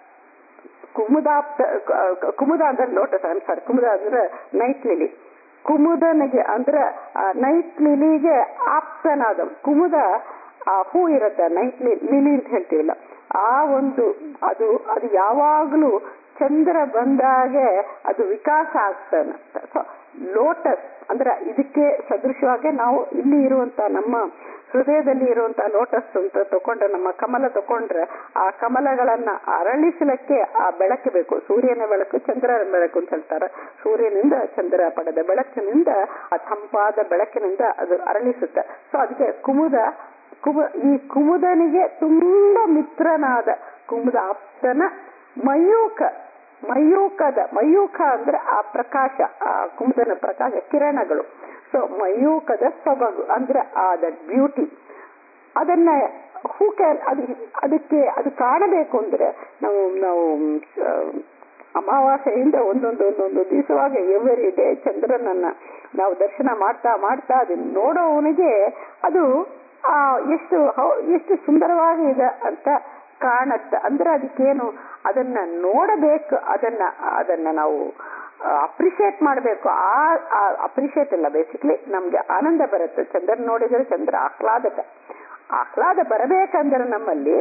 ಕುಮುದಾಪ್ತ ಕ- ಕುಮುದ ಅಂದ್ರೆ ಲೋಟಸ್ ಐಮ್ ಸಾರಿ ಕುಮುದ ಅಂದ್ರೆ ನೈಟ್ ಲಿಲಿ ಕುಮುದನಿಗೆ ಅಂದ್ರೆ ನೈಟ್ ಲಿಲಿಗೆ ಆಪ್ತನಾದ ಕುಮುದ ಆ ಹೂ ಇರುತ್ತೆ ನೈಟ್ ಲಿಲಿ ಅಂತ ಹೇಳ್ತೀವಲ್ಲ ಆ ಒಂದು ಅದು ಅದು ಯಾವಾಗ್ಲೂ ಚಂದ್ರ ಬಂದಾಗೆ ಅದು ವಿಕಾಸ ಆಗ್ತಾನೆ ಸೊ ಲೋಟಸ್ ಅಂದ್ರೆ ಇದಕ್ಕೆ ಸದೃಶವಾಗಿ ನಾವು ಇಲ್ಲಿ ಇರುವಂತ ನಮ್ಮ ಹೃದಯದಲ್ಲಿ ಇರುವಂತ ಲೋಟಸ್ ಅಂತ ತಕೊಂಡ್ರೆ ನಮ್ಮ ಕಮಲ ತಕೊಂಡ್ರೆ ಆ ಕಮಲಗಳನ್ನ ಅರಳಿಸಲಿಕ್ಕೆ ಆ ಬೆಳಕು ಬೇಕು ಸೂರ್ಯನ ಬೆಳಕು ಚಂದ್ರನ ಬೆಳಕು ಅಂತ ಹೇಳ್ತಾರೆ ಸೂರ್ಯನಿಂದ ಚಂದ್ರ ಪಡೆದ ಬೆಳಕಿನಿಂದ ಆ ತಂಪಾದ ಬೆಳಕಿನಿಂದ ಅದು ಅರಳಿಸುತ್ತೆ ಸೊ ಅದಕ್ಕೆ ಕುಮುದ ಕುಮು ಈ ಕುಮುದನಿಗೆ ತುಂಬಾ ಮಿತ್ರನಾದ ಕುಮುದ ಆಪ್ತನ ಮಯೂಕ ಮಯೂಕದ ಮಯೂಕ ಅಂದ್ರೆ ಆ ಪ್ರಕಾಶ ಆ ಕುಮುದನ ಪ್ರಕಾಶ ಕಿರಣಗಳು ಸೊ ಮಯೂಕದ ಸೊಬಗು ಅಂದ್ರೆ ಆ ದಟ್ ಬ್ಯೂಟಿ ಅದನ್ನ ಹೂ ಕ್ಯಾನ್ ಅದು ಅದಕ್ಕೆ ಅದು ಕಾಣಬೇಕು ಅಂದ್ರೆ ನಾವು ನಾವು ಆ, ಅಮಾವಾಸ್ಯೆಯಿಂದ ಒಂದೊಂದು ಒಂದೊಂದು ದಿವಸವಾಗಿ ಎವರಿ ಡೇ ಚಂದ್ರನನ್ನ ನಾವು ದರ್ಶನ ಮಾಡ್ತಾ ಮಾಡ್ತಾ ಅದನ್ನ ನೋಡೋವನಿಗೆ ಅದು ಆ ಎಷ್ಟು ಹೌ- ಎಷ್ಟು ಸುಂದರವಾಗಿ ಇದೆ ಅಂತ ಕಾಣತ್ತ ಅಂದ್ರೆ ಅದಕ್ಕೇನು ಅದನ್ನ ನೋಡಬೇಕು ಅದನ್ನ ಅದನ್ನ ನಾವು ಅಪ್ರಿಶಿಯೇಟ್ ಮಾಡಬೇಕು ಆ ಅಪ್ರಿಶಿಯೇಟ್ ಇಲ್ಲ ಬೇಸಿಕ್ಲಿ ನಮ್ಗೆ ಆನಂದ ಬರುತ್ತೆ ಚಂದ್ರ ನೋಡಿದ್ರೆ ಚಂದ್ರ ಆಹ್ಲಾದಕ ಆಹ್ಲಾದ ಬರಬೇಕಂದ್ರೆ ನಮ್ಮಲ್ಲಿ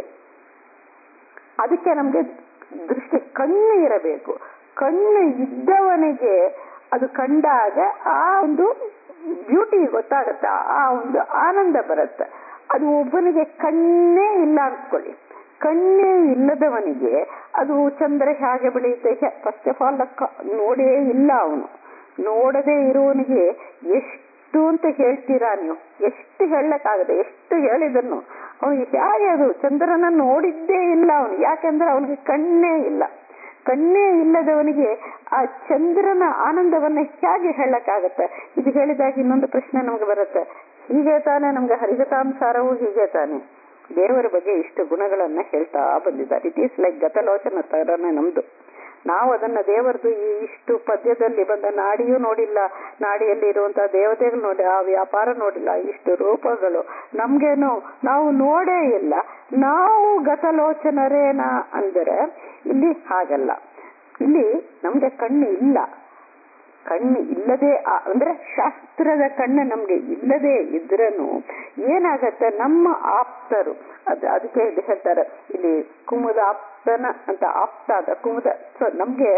ಅದಕ್ಕೆ ನಮ್ಗೆ ದೃಷ್ಟಿ ಕಣ್ಣು ಇರಬೇಕು ಕಣ್ಣು ಇದ್ದವನಿಗೆ ಅದು ಕಂಡಾಗ ಆ ಒಂದು ಬ್ಯೂಟಿ ಗೊತ್ತಾಗತ್ತೆ ಆ ಒಂದು ಆನಂದ ಬರುತ್ತೆ ಅದು ಒಬ್ಬನಿಗೆ ಕಣ್ಣೇ ಇಲ್ಲ ಅನ್ಕೊಳ್ಳಿ ಕಣ್ಣೇ ಇಲ್ಲದವನಿಗೆ ಅದು ಚಂದ್ರ ಹೇಗೆ ಬೆಳೆಯುತ್ತೆ ಫಸ್ಟ್ ಆಫ್ ಆಲ್ ನೋಡೇ ಇಲ್ಲ ಅವನು ನೋಡದೇ ಇರುವವನಿಗೆ ಎಷ್ಟು ಅಂತ ಹೇಳ್ತೀರಾ ನೀವು ಎಷ್ಟು ಹೇಳಕ್ಕಾಗದೆ ಎಷ್ಟು ಹೇಳಿದನು ಅವನಿಗೆ ಹೇಗೆ ಅದು ಚಂದ್ರನ ನೋಡಿದ್ದೇ ಇಲ್ಲ ಅವನು ಯಾಕೆಂದ್ರೆ ಅವನಿಗೆ ಕಣ್ಣೇ ಇಲ್ಲ ಕಣ್ಣೇ ಇಲ್ಲದವನಿಗೆ ಆ ಚಂದ್ರನ ಆನಂದವನ್ನ ಹೇಗೆ ಹೇಳಕ್ಕಾಗತ್ತೆ ಇದು ಹೇಳಿದಾಗ ಇನ್ನೊಂದು ಪ್ರಶ್ನೆ ನಮ್ಗೆ ಬರುತ್ತೆ ಹೀಗೆ ತಾನೇ ನಮ್ಗೆ ಹರಿಗತಾಂಸಾರವು ಹೀಗೆ ತಾನೆ ದೇವರ ಬಗ್ಗೆ ಇಷ್ಟು ಗುಣಗಳನ್ನ ಹೇಳ್ತಾ ಬಂದಿದ್ದಾರೆ ಇಟ್ ಈಸ್ ಲೈಕ್ ಗತಲೋಚನ ತರನೇ ನಮ್ದು ನಾವು ಅದನ್ನ ದೇವರದು ಈ ಇಷ್ಟು ಪದ್ಯದಲ್ಲಿ ಬಂದ ನಾಡಿಯೂ ನೋಡಿಲ್ಲ ನಾಡಿಯಲ್ಲಿ ಇರುವಂತಹ ದೇವತೆಗಳು ನೋಡಿ ಆ ವ್ಯಾಪಾರ ನೋಡಿಲ್ಲ ಇಷ್ಟು ರೂಪಗಳು ನಮ್ಗೇನು ನಾವು ನೋಡೇ ಇಲ್ಲ ನಾವು ಗತಲೋಚನರೇನ ಅಂದರೆ ಇಲ್ಲಿ ಹಾಗಲ್ಲ ಇಲ್ಲಿ ನಮ್ಗೆ ಕಣ್ಣು ಇಲ್ಲ ಕಣ್ಣು ಇಲ್ಲದೆ ಆ- ಅಂದ್ರೆ ಶಾಸ್ತ್ರದ ಕಣ್ಣು ನಮ್ಗೆ ಇಲ್ಲದೆ ಇದ್ರನು ಏನಾಗತ್ತೆ ನಮ್ಮ ಆಪ್ತರು ಅದ್ ಅದಕ್ಕೆ ಇದು ಹೇಳ್ತಾರೆ ಇಲ್ಲಿ ಕುಮುದ ಆಪ್ತನ ಅಂತ ಆಪ್ತ ಅಂತ ಕುಮುದ ಸೊ ನಮ್ಗೆ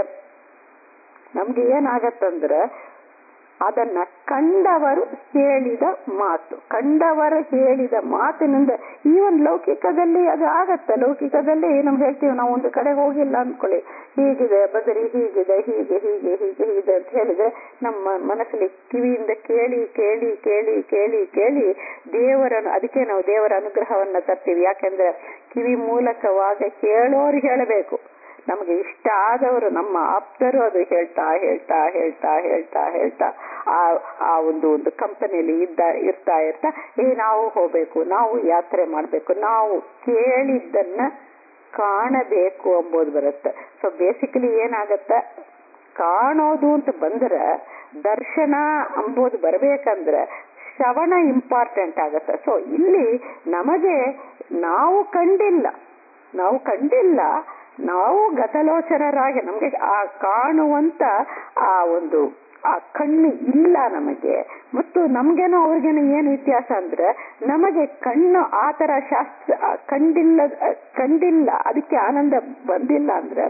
ನಮ್ಗೆ ಏನಾಗತ್ತಂದ್ರೆ ಅದನ್ನ ಕಂಡವರು ಹೇಳಿದ ಮಾತು ಕಂಡವರು ಹೇಳಿದ ಮಾತಿನಿಂದ ಈವನ್ ಲೌಕಿಕದಲ್ಲಿ ಅದು ಆಗತ್ತೆ ಲೌಕಿಕದಲ್ಲಿ ನಮ್ಗೆ ಹೇಳ್ತೀವಿ ನಾವು ಒಂದು ಕಡೆ ಹೋಗಿಲ್ಲ ಅನ್ಕೊಳ್ಳಿ ಹೀಗಿದೆ ಬದರಿ ಹೀಗಿದೆ ಹೀಗೆ ಹೀಗೆ ಹೀಗೆ ಹೀಗೆ ಅಂತ ಹೇಳಿದ್ರೆ ನಮ್ಮ ಮನಸ್ಸಲ್ಲಿ ಕಿವಿಯಿಂದ ಕೇಳಿ ಕೇಳಿ ಕೇಳಿ ಕೇಳಿ ಕೇಳಿ ದೇವರನ್ನು ಅದಕ್ಕೆ ನಾವು ದೇವರ ಅನುಗ್ರಹವನ್ನ ತರ್ತೀವಿ ಯಾಕೆಂದ್ರೆ ಕಿವಿ ಮೂಲಕವಾಗ ಕೇಳೋರು ಹೇಳಬೇಕು ನಮಗೆ ಇಷ್ಟ ಆದವರು ನಮ್ಮ ಆಪ್ತರು ಅದು ಹೇಳ್ತಾ ಹೇಳ್ತಾ ಹೇಳ್ತಾ ಹೇಳ್ತಾ ಹೇಳ್ತಾ ಆ ಆ ಒಂದು ಒಂದು ಕಂಪನಿಯಲ್ಲಿ ಇದ್ದ ಇರ್ತಾ ಇರ್ತಾ ಏ ನಾವು ಹೋಗ್ಬೇಕು ನಾವು ಯಾತ್ರೆ ಮಾಡ್ಬೇಕು ನಾವು ಕೇಳಿದ್ದನ್ನ ಕಾಣಬೇಕು ಎಂಬುದು ಬರುತ್ತೆ ಸೊ ಬೇಸಿಕಲಿ ಏನಾಗತ್ತ ಕಾಣೋದು ಅಂತ ಬಂದ್ರೆ ದರ್ಶನ ಅಂಬೋದು ಬರ್ಬೇಕಂದ್ರೆ ಶ್ರವಣ ಇಂಪಾರ್ಟೆಂಟ್ ಆಗತ್ತೆ ಸೊ ಇಲ್ಲಿ ನಮಗೆ ನಾವು ಕಂಡಿಲ್ಲ ನಾವು ಕಂಡಿಲ್ಲ ನಾವು ಗತಲೋಚನರಾಗಿ ನಮ್ಗೆ ಆ ಕಾಣುವಂತ ಆ ಒಂದು ಆ ಕಣ್ಣು ಇಲ್ಲ ನಮಗೆ ಮತ್ತು ನಮ್ಗೇನೋ ಅವ್ರಿಗೇನೋ ಏನು ವ್ಯತ್ಯಾಸ ಅಂದ್ರೆ ನಮಗೆ ಕಣ್ಣು ಆ ತರ ಶಾಸ್ತ್ರ ಆ ಕಂಡಿಲ್ಲ ಕಂಡಿಲ್ಲ ಅದಕ್ಕೆ ಆನಂದ ಬಂದಿಲ್ಲ ಅಂದ್ರೆ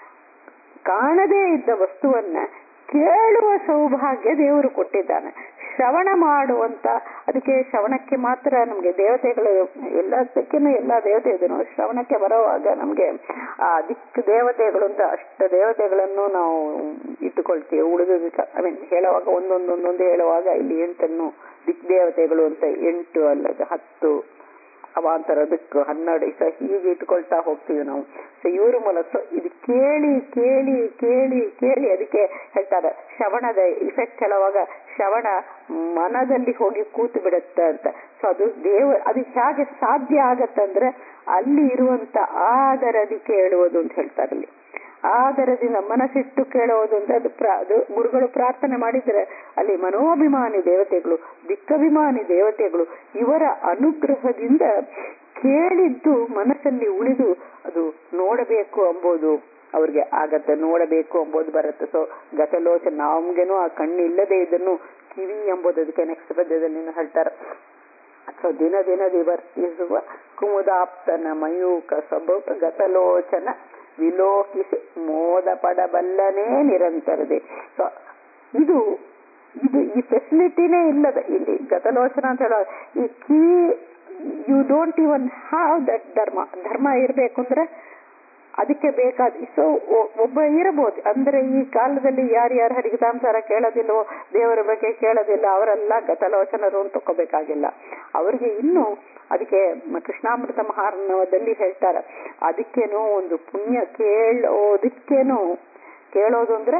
ಕಾಣದೇ ಇದ್ದ ವಸ್ತುವನ್ನ ಕೇಳುವ ಸೌಭಾಗ್ಯ ದೇವರು ಕೊಟ್ಟಿದ್ದಾನೆ ಶ್ರವಣ ಮಾಡುವಂತ ಅದಕ್ಕೆ ಶ್ರವಣಕ್ಕೆ ಮಾತ್ರ ನಮ್ಗೆ ದೇವತೆಗಳು ಎಲ್ಲದಕ್ಕಿಂತ ಎಲ್ಲಾ ದೇವತೆ ಇದನ್ನು ಶ್ರವಣಕ್ಕೆ ಬರುವಾಗ ನಮ್ಗೆ ಆ ದಿಕ್ ದೇವತೆಗಳು ಅಂತ ಅಷ್ಟ ದೇವತೆಗಳನ್ನು ನಾವು ಇಟ್ಟುಕೊಳ್ತೀವಿ ಉಳಿದ ಐ ಮೀನ್ ಹೇಳುವಾಗ ಒಂದೊಂದು ಒಂದೊಂದು ಹೇಳುವಾಗ ಇಲ್ಲಿ ಎಂಟನ್ನು ದಿಕ್ ದೇವತೆಗಳು ಅಂತ ಎಂಟು ಅಲ್ಲದ ಹತ್ತು ಅವಾಂತರ ದಿಕ್ಕು ಹನ್ನೆರಡು ಸೊ ಹೀಗೆ ಇಟ್ಕೊಳ್ತಾ ಹೋಗ್ತೀವಿ ನಾವು ಸೊ ಇವ್ರ ಮೂಲಕ ಸೊ ಇದು ಕೇಳಿ ಕೇಳಿ ಕೇಳಿ ಕೇಳಿ ಅದಕ್ಕೆ ಹೇಳ್ತಾರೆ ಶ್ರವಣದ ಇಫೆಕ್ಟ್ ಹೇಳುವಾಗ ಶ್ರವಣ ಮನದಲ್ಲಿ ಹೋಗಿ ಕೂತು ಬಿಡುತ್ತೆ ಅಂತ ಸೊ ಅದು ದೇವ ಅದು ಹೇಗೆ ಸಾಧ್ಯ ಆಗತ್ತಂದ್ರೆ ಅಲ್ಲಿ ಇರುವಂತ ಆದರದಿ ಕೇಳುವುದು ಅಂತ ಹೇಳ್ತಾರೆ ಅಲ್ಲಿ ಆದರದಿಂದ ಮನಸ್ಸಿಟ್ಟು ಕೇಳೋದು ಅಂದ್ರೆ ಅದು ಪ್ರಾ- ಅದು ಗುರುಗಳು ಪ್ರಾರ್ಥನೆ ಮಾಡಿದ್ರೆ ಅಲ್ಲಿ ಮನೋಭಿಮಾನಿ ದೇವತೆಗಳು ದಿಕ್ಕಭಿಮಾನಿ ದೇವತೆಗಳು ಇವರ ಅನುಗ್ರಹದಿಂದ ಕೇಳಿದ್ದು ಮನಸ್ಸಲ್ಲಿ ಉಳಿದು ಅದು ನೋಡಬೇಕು ಎಂಬುದು ಅವ್ರಿಗೆ ಆಗತ್ತೆ ನೋಡಬೇಕು ಎಂಬುದು ಬರುತ್ತೆ ಸೊ ಗತಲೋಚನ ನಮ್ಗೇನು ಆ ಕಣ್ಣು ಇಲ್ಲದೆ ಇದನ್ನು ಕಿವಿ ಎಂಬುದು ಅದಕ್ಕೆ ನೆಕ್ಸ್ಟ್ ಪದ್ಯದಲ್ಲಿ ಇನ್ನು ಹೇಳ್ತಾರೆ ಸೊ ದಿನ ದಿನ ವರ್ತಿಸುವ ಕುಮುದಾಪ್ತನ ಮಯೂಕ ಸೊಬಗ ಗತಲೋಚನ ವಿಲೋಕಿಸಿ ಮೋದ ಪಡಬಲ್ಲನೇ ನಿರಂತರದೆ ಸೊ ಇದು ಇದು ಈ ಫೆಸಿಲಿಟಿನೇ ಇಲ್ಲದ ಇಲ್ಲಿ ಗತಲೋಚನ ಅಂತ ಹೇಳೋ ಈ key you don't even have that ಧರ್ಮ ಧರ್ಮ ಇರ್ಬೇಕು ಅಂದ್ರೆ ಅದಕ್ಕೆ ಬೇಕಾದ ಸೊ ಒಬ್ಬ ಇರಬಹುದು ಅಂದ್ರೆ ಈ ಕಾಲದಲ್ಲಿ ಯಾರ್ಯಾರು ಹರಿಗತಾಂಸಾರ ಕೇಳೋದಿಲ್ವೋ ದೇವರ ಬಗ್ಗೆ ಕೇಳೋದಿಲ್ಲ ಅವರೆಲ್ಲ ಗತಲೋಚನರು ಅಂತ ತಕೋಬೇಕಾಗಿಲ್ಲ ಅವ್ರಿಗೆ ಇನ್ನು ಅದಕ್ಕೆ ಮ- ಕೃಷ್ಣಾಮೃತ ಮಹಾರ್ಣವದಲ್ಲಿ ಹೇಳ್ತಾರೆ ಅದಕ್ಕೇನು ಒಂದು ಪುಣ್ಯ ಕೇಳೋದಕ್ಕೇನು ಕೇಳೋದು ಅಂದ್ರೆ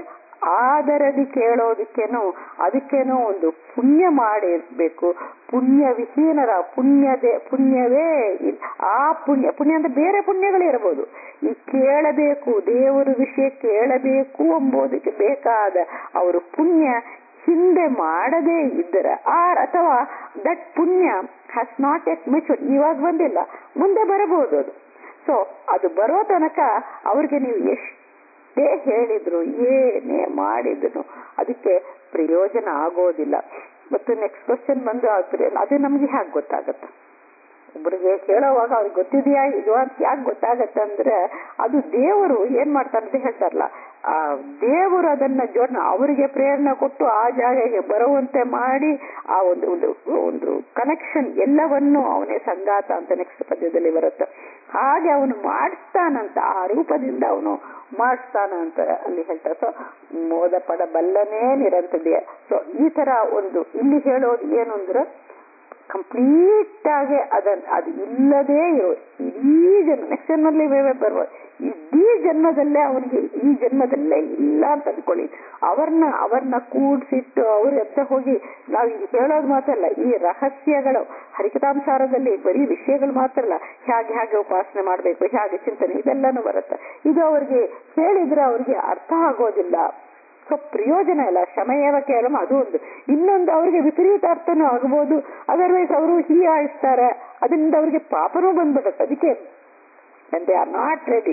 ಆದರದಿ ಕೇಳೋದಕ್ಕೇನು ಅದಕ್ಕೇನೋ ಒಂದು ಪುಣ್ಯ ಮಾಡಿರ್ಬೇಕು ಪುಣ್ಯ ವಿಹೀನರ ಪುಣ್ಯದೇ ಪುಣ್ಯವೇ ಇಲ್- ಆ ಪುಣ್ಯ ಪುಣ್ಯ ಅಂದ್ರೆ ಬೇರೆ ಇರಬಹುದು ಈ ಕೇಳಬೇಕು ದೇವರ ವಿಷಯ ಕೇಳಬೇಕು ಎಂಬುದಕ್ಕೆ ಬೇಕಾದ ಅವರು ಪುಣ್ಯ ಹಿಂದೆ ಮಾಡದೇ ಇದ್ದರೆ ಆರ್ ಅಥವಾ ದಟ್ ಪುಣ್ಯ ಹ್ಯಾಸ್ ನಾಟ್ ಎಟ್ ಮೆಚೂರ್ ಇವಾಗ ಬಂದಿಲ್ಲ ಮುಂದೆ ಬರಬಹುದು ಅದು ಸೊ ಅದು ಬರೋ ತನಕ ಅವ್ರಿಗೆ ನೀವು ಎಷ್ಟೇ ಹೇಳಿದ್ರು ಏನೇ ಮಾಡಿದ್ರು ಅದಕ್ಕೆ ಪ್ರಯೋಜನ ಆಗೋದಿಲ್ಲ ಮತ್ತು ನೆಕ್ಸ್ಟ್ ಕ್ವಶನ್ ಬಂದು ಆ ಪ್ರ- ಅದು ನಮ್ಗೆ ಹ್ಯಾಕ್ ಗೊತ್ತಾಗತ್ತೆ ಒಬ್ಬರಿಗೆ ಕೇಳೋವಾಗ ಅವ್ರಿಗೆ ಗೊತ್ತಿದೆಯಾ ಇದು ಅಂತ ಯಾಕೆ ಗೊತ್ತಾಗತ್ತೆ ಅಂದ್ರೆ ಅದು ದೇವರು ಏನ್ ಮಾಡ್ತಾರೆ ಅಂತ ಹೇಳ್ತಾರಲ್ಲ ಆ ದೇವರು ಅದನ್ನ ಜೋಡಣೆ ಅವರಿಗೆ ಪ್ರೇರಣೆ ಕೊಟ್ಟು ಆ ಜಾಗಕ್ಕೆ ಬರುವಂತೆ ಮಾಡಿ ಆ ಒಂದು ಒಂದು ಒಂದು ಕನೆಕ್ಷನ್ ಎಲ್ಲವನ್ನು ಅವನೇ ಸಂಗಾತ ಅಂತ ನೆಕ್ಸ್ಟ್ ಪದ್ಯದಲ್ಲಿ ಬರುತ್ತೆ ಹಾಗೆ ಅವನು ಮಾಡಿಸ್ತಾನಂತ ಆ ರೂಪದಿಂದ ಅವನು ಮಾಡಿಸ್ತಾನ ಅಂತ ಅಲ್ಲಿ ಹೇಳ್ತಾರೆ ಸೊ ಮೋದ ಪಡಬಲ್ಲನೇ ನಿರಂತದೆ ಸೊ ಈ ತರ ಒಂದು ಇಲ್ಲಿ ಹೇಳೋದು ಏನು ಅಂದ್ರೆ ಕಂಪ್ಲೀಟ್ ಆಗಿ ಅದನ್ ಅದು ಇಲ್ಲದೇ ಇರೋ ಇಡೀ ಜನ್ಮ ನೆಕ್ಸ್ಟ್ ಜನ್ಮದಲ್ಲಿ ಬೇರೆ ಬರುವ ಇಡೀ ಜನ್ಮದಲ್ಲೇ ಅವನಿಗೆ ಈ ಜನ್ಮದಲ್ಲೇ ಇಲ್ಲ ಅಂತ ಅನ್ಕೊಳ್ಳಿ ಅವ್ರನ್ನ ಅವ್ರನ್ನ ಕೂಡ್ಸಿಟ್ಟು ಅವ್ರ ಹತ್ರ ಹೋಗಿ ನಾವು ಈಗ ಹೇಳೋದು ಮಾತ್ರ ಅಲ್ಲ ಈ ರಹಸ್ಯಗಳು ಹರಿಕತಾಂಸಾರದಲ್ಲಿ ಬರೀ ವಿಷಯಗಳು ಮಾತ್ರ ಅಲ್ಲ ಹೇಗೆ ಹೇಗೆ ಉಪಾಸನೆ ಮಾಡಬೇಕು ಹೇಗೆ ಚಿಂತನೆ ಇದೆಲ್ಲಾನು ಬರುತ್ತೆ ಇದು ಅವ್ರಿಗೆ ಹೇಳಿದ್ರೆ ಅವ್ರಿಗೆ ಅರ್ಥ ಆಗೋದಿಲ್ಲ ಸೊ ಪ್ರಯೋಜನ ಇಲ್ಲ ಶಮಯವ ಕೇವಲ ಅದು ಒಂದು ಇನ್ನೊಂದು ಅವರಿಗೆ ವಿಪರೀತ ಅರ್ಥನೂ ಆಗಬಹುದು ಅದರ್ವೈಸ್ ಅವರು ಹೀಯಾಯಿಸ್ತಾರೆ ಅದರಿಂದ ಅವರಿಗೆ ಪಾಪನೂ ಬಂದ್ಬಿಡುತ್ತೆ ಅದಕ್ಕೆ they are not ready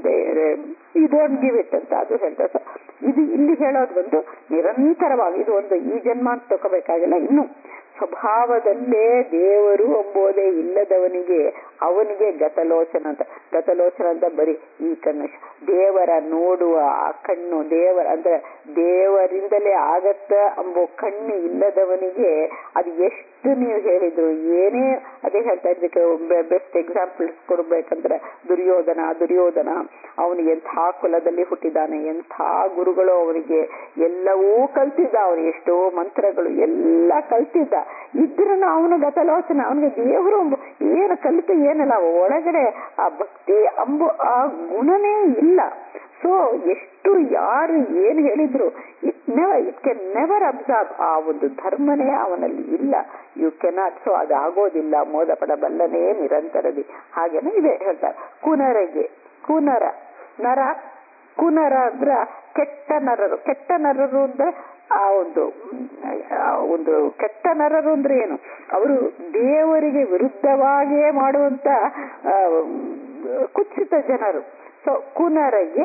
you don't give it ಅಂತ ಅದು ಹೇಳ್ತಾರೆ So, ಇದು ಇಲ್ಲಿ ಹೇಳೋದು ಒಂದು ನಿರಂತರವಾಗಿ ಇದು ಒಂದು ಈ ಜನ್ಮ ಅಂತ ತಗೋಬೇಕಾಗಿಲ್ಲ ಇನ್ನು ಸ್ವಭಾವದಲ್ಲೇ ದೇವರು ಎಂಬುದೇ ಇಲ್ಲದವನಿಗೆ ಅವನಿಗೆ ಗತಲೋಚನ ಅಂತ ಗತಲೋಚನ ಅಂತ ಬರೀ ಈ ಕಣ್ಣು ದೇವರ ನೋಡುವ ಆ ಕಣ್ಣು ದೇವರ ಅಂದ್ರೆ ದೇವರಿಂದಲೇ ಆಗತ್ತ ಎಂಬೋ ಕಣ್ಣು ಇಲ್ಲದವನಿಗೆ ಅದು ಎಷ್ಟು ನೀವು ಹೇಳಿದ್ರು ಏನೇ ಅದೇ ಹೇಳ್ತಾ ಇದ್ದಕ್ಕೆ ಬೆಸ್ಟ್ ಎಕ್ಸಾಂಪಲ್ಸ್ ಕೊಡ್ಬೇಕಂದ್ರೆ ದುರ್ಯೋಧನ ದುರ್ಯೋಧನ ಅವನು ಎಂಥ ಕುಲದಲ್ಲಿ ಹುಟ್ಟಿದಾನೆ ಎಂಥ ಗುರುಗಳು ಅವನಿಗೆ ಎಲ್ಲವೂ ಕಲ್ತಿದ್ದ ಅವನು ಎಷ್ಟೋ ಮಂತ್ರಗಳು ಎಲ್ಲ ಕಲ್ತಿದ್ದ ಇದ್ರೂ ಅವನು ಗತಲೋಚನ ಅವನಿಗೆ ದೇವರು ಎಂಬ- ಏನು ಕಲಿತು ಏನಲ್ಲ ಒಳಗಡೆ ಆ ಭಕ್ತಿ ಅಂಬು ಆ ಗುಣನೇ ಇಲ್ಲ ಸೊ ಎಷ್ಟು ಯಾರು ಏನ್ ಹೇಳಿದ್ರು it never it can never absorb ಆ ಒಂದು ಧರ್ಮನೇ ಅವನಲ್ಲಿ ಇಲ್ಲ ಯು ಕೆನಾಟ್ ಸೊ ಅದು ಆಗೋದಿಲ್ಲ ಮೋದ ಪಡಬಲ್ಲನೇ ನಿರಂತರದಿ ಹಾಗೇನೆ ಇದೆ ಹೇಳ್ತಾರೆ ಕುನರಗೆ ಕುನರ ನರ ಕುನರ ಅಂದ್ರ ಕೆಟ್ಟ ನರರು ಕೆಟ್ಟ ನರರು ಅಂದ್ರೆ ಆ ಒಂದು ಆ ಒಂದು ಕೆಟ್ಟ ನರರು ಅಂದ್ರೆ ಏನು ಅವರು ದೇವರಿಗೆ ವಿರುದ್ಧವಾಗಿಯೇ ಮಾಡುವಂತ ಆ, ಕುತ್ಸಿತ ಜನರು ಸೊ ಕುನರಗೆ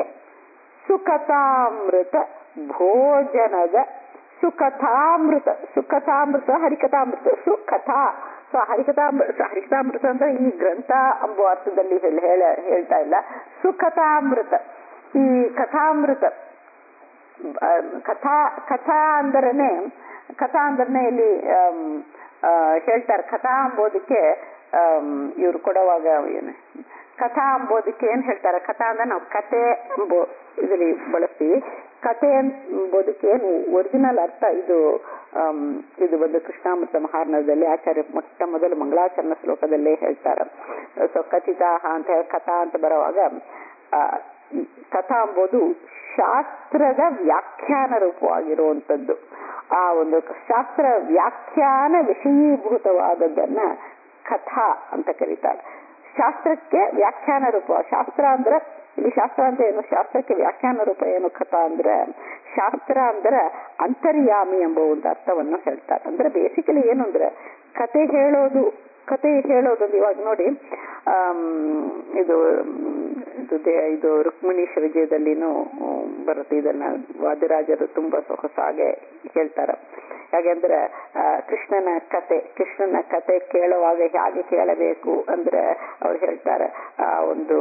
ಸುಕಥಾಮೃತ ಭೋಜನದ ಸುಕಥಾಮೃತ ಸುಕಥಾಮೃತ ಹರಿಕಥಾಮೃತ ಸುಕಥಾ ಸೊ ಹರಿಕಥಾಮೃತ ಹರಿಕಥಾಮೃತ ಅಂದ್ರೆ ಈ ಗ್ರಂಥ ಎಂಬ ಅರ್ಥದಲ್ಲಿ ಹೇಳ- ಹೇಳ- ಹೇಳ್ತಾ ಇಲ್ಲ ಸುಕಥಾಮೃತ ಈ ಕಥಾಮೃತ ಆ, ಕಥಾ ಕಥಾ ಅಂದರನೆ ಕಥಾ ಅಂದ್ರನೆ ಇಲ್ಲಿ ಆಮ್, ಆ, ಹೇಳ್ತಾರೆ ಕಥಾ ಅಂಬೋದಕ್ಕೆ ಇವ್ರು ಕೊಡುವಾಗ ಏನು ಕಥಾ ಅಂಬೋದಕ್ಕೆ ಏನ್ ಹೇಳ್ತಾರೆ ಕಥಾ ಅಂದ್ರೆ ನಾವು ಕತೆ ಎಂಬೋ ಇದರಲ್ಲಿ ಬಳಸ್ತೀವಿ ಕತೆ ಎಂಬುದಕ್ಕೆ ಏನು ಒರಿಜಿನಲ್ ಅರ್ಥ ಇದು ಆಮ್, ಇದು ಒಂದು ಕೃಷ್ಣಾಮೃತ ಮಹಾರ್ಣದಲ್ಲಿ ಆಚಾರ್ಯ ಮೊಟ್ಟ ಮೊದಲು ಮಂಗಳಾಚರಣ ಶ್ಲೋಕದಲ್ಲೇ ಹೇಳ್ತಾರೆ ಸೊ ಕಥಿತಾಹ ಅಂತ ಹೇಳಿ ಕಥಾ ಅಂತ ಬರುವಾಗ ಆ, ಈ ಕಥಾ ಎಂಬುದು ಶಾಸ್ತ್ರದ ವ್ಯಾಖ್ಯಾನ ರೂಪವಾಗಿರುವಂತದ್ದು ಆ ಒಂದು ಶಾಸ್ತ್ರ ವ್ಯಾಖ್ಯಾನ ವಿಷಯೀಭೂತವಾದದ್ದನ್ನ ಕಥಾ ಅಂತ ಕರೀತಾರೆ ಶಾಸ್ತ್ರಕ್ಕೆ ವ್ಯಾಖ್ಯಾನ ರೂಪ ಶಾಸ್ತ್ರ ಅಂದ್ರೆ ಇಲ್ಲಿ ಶಾಸ್ತ್ರ ಅಂತ ಏನು ಶಾಸ್ತ್ರಕ್ಕೆ ವ್ಯಾಖ್ಯಾನ ರೂಪ ಏನು ಕಥಾ ಅಂದ್ರೆ ಶಾಸ್ತ್ರ ಅಂದ್ರೆ ಅಂತರ್ಯಾಮಿ ಎಂಬ ಒಂದು ಅರ್ಥವನ್ನು ಹೇಳ್ತಾರೆ ಅಂದ್ರೆ ಬೇಸಿಕಲಿ ಏನು ಅಂದ್ರೆ ಕತೆ ಹೇಳೋದು ಕತೆ ಹೇಳೋದು ಇವಾಗ ನೋಡಿ ಆಮ್, ಇದು ಇದು ದೇ- ಇದು ರುಕ್ಮಿಣೀಶ ವಿಜಯದಲ್ಲಿನೂ ಹ್ಮ್, ಬರುತ್ತೆ ಇದನ್ನ ವಾದಿರಾಜರು ತುಂಬಾ ಸೊಗಸಾಗೆ ಹೇಳ್ತಾರೆ ಯಾಕೆಂದ್ರೆ ಆ, ಕೃಷ್ಣನ ಕತೆ ಕೃಷ್ಣನ ಕತೆ ಕೇಳುವಾಗ ಹೇಗೆ ಕೇಳಬೇಕು ಅಂದ್ರೆ ಅವ್ರು ಹೇಳ್ತಾರೆ ಆ ಒಂದು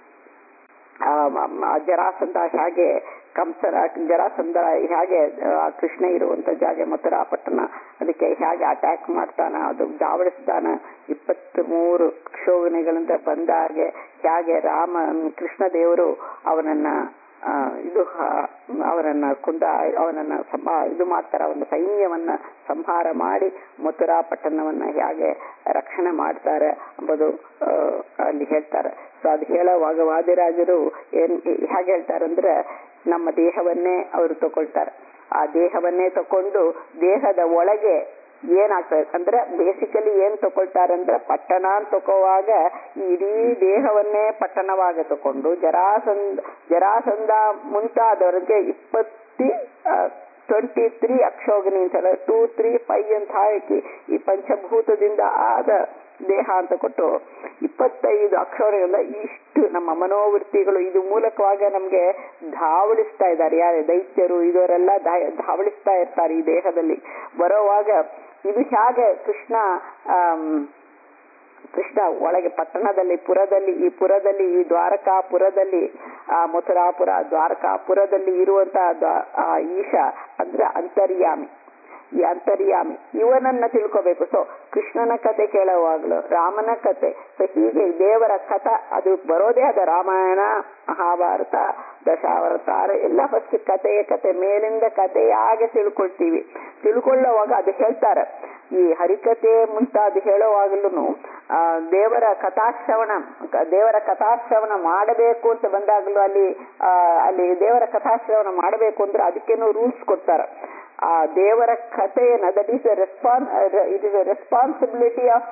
ಆ, ಮ- ಮ- ಜರಾಸಂಧ ಹೇಗೆ ಕಂಸರ ಜರಾಸಂಧ ಹೇಗೆ ಆ, ಕೃಷ್ಣ ಇರುವಂತ ಜಾಗ ಮಥುರಾ ಪಟ್ಟಣ ಅದಕ್ಕೆ ಹೇಗೆ ಅಟ್ಯಾಕ್ ಮಾಡ್ತಾನ ಅದು ದಾವಡಿಸ್ತಾನ ಇಪ್ಪತ್ತ್ ಮೂರು ಕ್ಷೋಭನೆಗಳಿಂದ ಬಂದಾಗೆ ಹೇಗೆ ರಾಮ ಕೃಷ್ಣ ದೇವರು ಅವನನ್ನ ಆ, ಇದು ಹ- ಅವನನ್ನ ಕುಂದ ಅವನನ್ನ ಸಮ ಇದು ಮಾಡ್ತಾರ ಅವನ ಸೈನ್ಯವನ್ನ ಸಂಹಾರ ಮಾಡಿ ಮಥುರಾ ಪಟ್ಟಣವನ್ನ ಹೇಗೆ ರಕ್ಷಣೆ ಮಾಡ್ತಾರೆ ಎಂಬುದು ಆ, ಅಲ್ಲಿ ಹೇಳ್ತಾರೆ ಸೊ ಅದು ಹೇಳುವಾಗ ವಾದಿರಾಜರು ಏನ್ ಹೇಗೆ ಹೇಳ್ತಾರಂದ್ರೆ ನಮ್ಮ ದೇಹವನ್ನೇ ಅವರು ತಗೊಳ್ತಾರೆ ಆ ದೇಹವನ್ನೇ ತಕೊಂಡು ದೇಹದ ಒಳಗೆ ಏನಾಗ್ತದೆ ಅಂದ್ರೆ ಬೇಸಿಕಲಿ ಏನ್ ತಗೊಳ್ತಾರೆ ಅಂದ್ರೆ ಪಟ್ಟಣ ಅಂತ ತಗೋವಾಗ ಈ ಇಡೀ ದೇಹವನ್ನೇ ಪಟ್ಟಣವಾಗಿ ತಕೊಂಡು ಜರಾಸಂಧ ಜರಾಸಂಧ ಮುಂತಾದವರಿಗೆ ಇಪ್ಪತ್ತಿ ಟ್ವೆಂಟಿ ತ್ರೀ ಅಕ್ಷೋಗಿನಿ ಅಂತ ಹೇಳ ಟೂ ತ್ರೀ ಫೈವ್ ಅಂತ ಹಾಕಿ ಈ ಪಂಚಭೂತದಿಂದ ಆದ ದೇಹ ಅಂತ ಕೊಟ್ಟು ಇಪ್ಪತ್ತೈದು ಅಕ್ಷರಗಳಿಂದ ಇಷ್ಟು ನಮ್ಮ ಮನೋವೃತ್ತಿಗಳು ಇದು ಮೂಲಕವಾಗಿ ನಮ್ಗೆ ಧಾವಳಿಸ್ತಾ ಇದ್ದಾರೆ ಯಾರೇ ದೈತ್ಯರು ಇದವರೆಲ್ಲ ಧಾವಳಿಸ್ತಾ ಇರ್ತಾರೆ ಈ ದೇಹದಲ್ಲಿ ಬರೋವಾಗ ಇದು ಹೇಗೆ ಕೃಷ್ಣ ಆಮ್, ಕೃಷ್ಣ ಒಳಗೆ ಪಟ್ಟಣದಲ್ಲಿ ಪುರದಲ್ಲಿ ಈ ಪುರದಲ್ಲಿ ಈ ದ್ವಾರಕಾಪುರದಲ್ಲಿ ಆ ಮಥುರಾಪುರ ದ್ವಾರಕಾಪುರದಲ್ಲಿ ಇರುವಂತ ದ್ವಾ- ಆ ಈಶ ಅಂದ್ರೆ ಅಂತರ್ಯಾಮಿ ಈ ಅಂತರ್ಯಾಮಿ ಇವನನ್ನ ತಿಳ್ಕೋಬೇಕು ಸೊ ಕೃಷ್ಣನ ಕತೆ ಕೇಳುವಾಗ್ಲು ರಾಮನ ಕತೆ ಸೊ ಹೀಗೆ ದೇವರ ಕಥ ಅದು ಬರೋದೇ ಅದ ರಾಮಾಯಣ ಮಹಾಭಾರತ ದಶಾವತಾರ ಎಲ್ಲ ಫಸ್ಟ್ ಕಥೆಯ ಕತೆ ಮೇಲಿಂದ ಕಥೆಯಾಗೆ ತಿಳ್ಕೊಳ್ತೀವಿ ತಿಳ್ಕೊಳ್ಳುವಾಗ ಅದು ಹೇಳ್ತಾರೆ ಈ ಹರಿಕತೆ ಮುಂತಾದ ಹೇಳುವಾಗಲೂ ಆ ದೇವರ ಕಥಾಶ್ರವಣ ಕ- ದೇವರ ಕಥಾಶ್ರವಣ ಮಾಡಬೇಕು ಅಂತ ಬಂದಾಗಲೂ ಅಲ್ಲಿ ಆ, ಅಲ್ಲಿ ದೇವರ ಕಥಾಶ್ರವಣ ಮಾಡಬೇಕು ಅಂದ್ರೆ ಅದಕ್ಕೇನೋ ರೂಲ್ಸ್ ಕೊಡ್ತಾರೆ ಆ ದೇವರ ಕಥೆಯನ್ನ that is respon it is responsibility of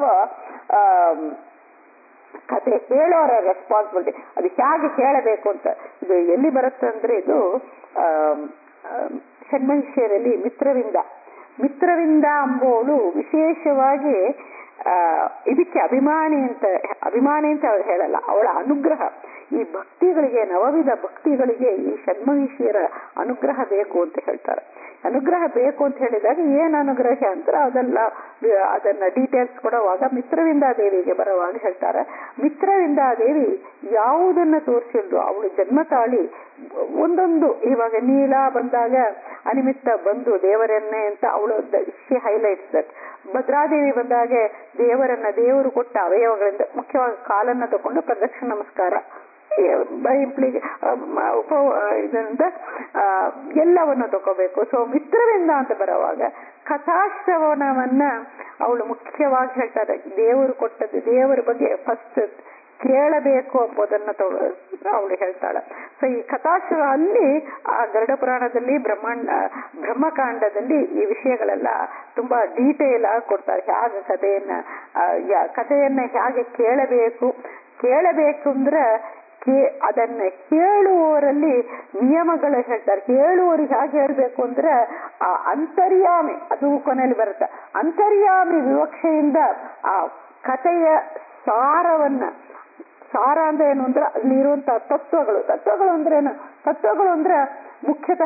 ಕತೆ ಹೇಳೋರ ರೆಸ್ಪಾನ್ಸಿಬಿಲಿಟಿ ಅದು ಹೇಗೆ ಹೇಳಬೇಕು ಅಂತ ಇದು ಎಲ್ಲಿ ಬರುತ್ತೆ ಅಂದ್ರೆ ಇದು ಆಮ್, ಆಮ್, ಷಣ್ಮಹಿಷಿಯರಲ್ಲಿ ಮಿತ್ರವಿಂದ ಮಿತ್ರವಿಂದ ಅಂಬೋಳು ವಿಶೇಷವಾಗಿ ಆ ಇದಕ್ಕೆ ಅಭಿಮಾನಿ ಅಂತ ಅಭಿಮಾನಿ ಅಂತ ಅವಳು ಹೇಳಲ್ಲ ಅವಳ ಅನುಗ್ರಹ ಈ ಭಕ್ತಿಗಳಿಗೆ ನವವಿಧ ಭಕ್ತಿಗಳಿಗೆ ಈ ಷಣ್ಮಹಿಷಿಯರ ಅನುಗ್ರಹ ಬೇಕು ಅಂತ ಹೇಳ್ತಾರೆ ಅನುಗ್ರಹ ಬೇಕು ಅಂತ ಹೇಳಿದಾಗ ಏನ್ ಅನುಗ್ರಹ ಅಂತ ಅದೆಲ್ಲ ಅದನ್ನ ಡೀಟೇಲ್ಸ್ ಕೊಡುವಾಗ ಮಿತ್ರವಿಂದ ದೇವಿಗೆ ಬರುವಾಗ ಹೇಳ್ತಾರೆ ಮಿತ್ರವಿಂದ ದೇವಿ ಯಾವುದನ್ನ ತೋರಿಸಿಲ್ದು ಅವಳು ಜನ್ಮ ತಾಳಿ ಒಂದೊಂದು ಇವಾಗ ನೀಲ ಬಂದಾಗ ಅನಿಮಿತ್ತ ಬಂದು ದೇವರನ್ನೇ ಅಂತ ಅವಳು ಶಿ ಹೈಲೈಟ್ಸ್ ದಟ್ ಭದ್ರಾದೇವಿ ಬಂದಾಗ ದೇವರನ್ನ ದೇವರು ಕೊಟ್ಟ ಅವಯವಗಳಿಂದ ಮುಖ್ಯವಾಗಿ ಕಾಲನ್ನ ತಗೊಂಡು ಪ್ರದಕ್ಷಿಣ ನಮಸ್ಕಾರ ಬೈಪ್ಲಿಗೆ ಇದರಿಂದ ಆ, ಎಲ್ಲವನ್ನು ತಗೋಬೇಕು ಸೊ ಮಿತ್ರವಿಂದ ಅಂತ ಬರುವಾಗ ಕಥಾಶ್ರವಣವನ್ನ ಅವಳು ಮುಖ್ಯವಾಗಿ ಹೇಳ್ತಾರೆ ದೇವರು ಕೊಟ್ಟದ್ದು ದೇವರ ಬಗ್ಗೆ ಫಸ್ಟ್ ಕೇಳಬೇಕು ಎಂಬುದನ್ನ ತಗೊ- ಅವಳು ಹೇಳ್ತಾಳೆ ಸೊ ಈ ಕಥಾಶ್ರವ ಅಲ್ಲಿ ಆ ಗರುಡ ಪುರಾಣದಲ್ಲಿ ಬ್ರಹ್ಮಾಂಡ ಬ್ರಹ್ಮಕಾಂಡದಲ್ಲಿ ಈ ವಿಷಯಗಳೆಲ್ಲ ತುಂಬಾ ಡೀಟೇಲ್ ಆಗಿ ಕೊಡ್ತಾರೆ ಹೇಗೆ ಕಥೆಯನ್ನ ಆ, ಯಾ- ಕಥೆಯನ್ನ ಹೇಗೆ ಕೇಳಬೇಕು ಕೇಳಬೇಕು ಅಂದ್ರೆ ಕೇ- ಅದನ್ನ ಕೇಳುವವರಲ್ಲಿ ನಿಯಮಗಳು ಹೇಳ್ತಾರೆ ಕೇಳುವವರಿಗೆ ಹೇಗೆ ಹೇಳ್ಬೇಕು ಅಂದ್ರೆ ಆ ಅಂತರ್ಯಾಮಿ ಅದು ಕೊನೆಯಲ್ಲಿ ಬರುತ್ತೆ ಅಂತರ್ಯಾಮಿ ವಿವಕ್ಷೆಯಿಂದ ಆ ಕಥೆಯ ಸಾರವನ್ನ ಸಾರ ಅಂದ್ರೆ ಏನು ಅಂದ್ರೆ ಅಲ್ಲಿರುವಂತ ತತ್ವಗಳು ತತ್ವಗಳು ಅಂದ್ರೆ ಏನು ತತ್ವಗಳು ಅಂದ್ರೆ ಮುಖ್ಯತಃ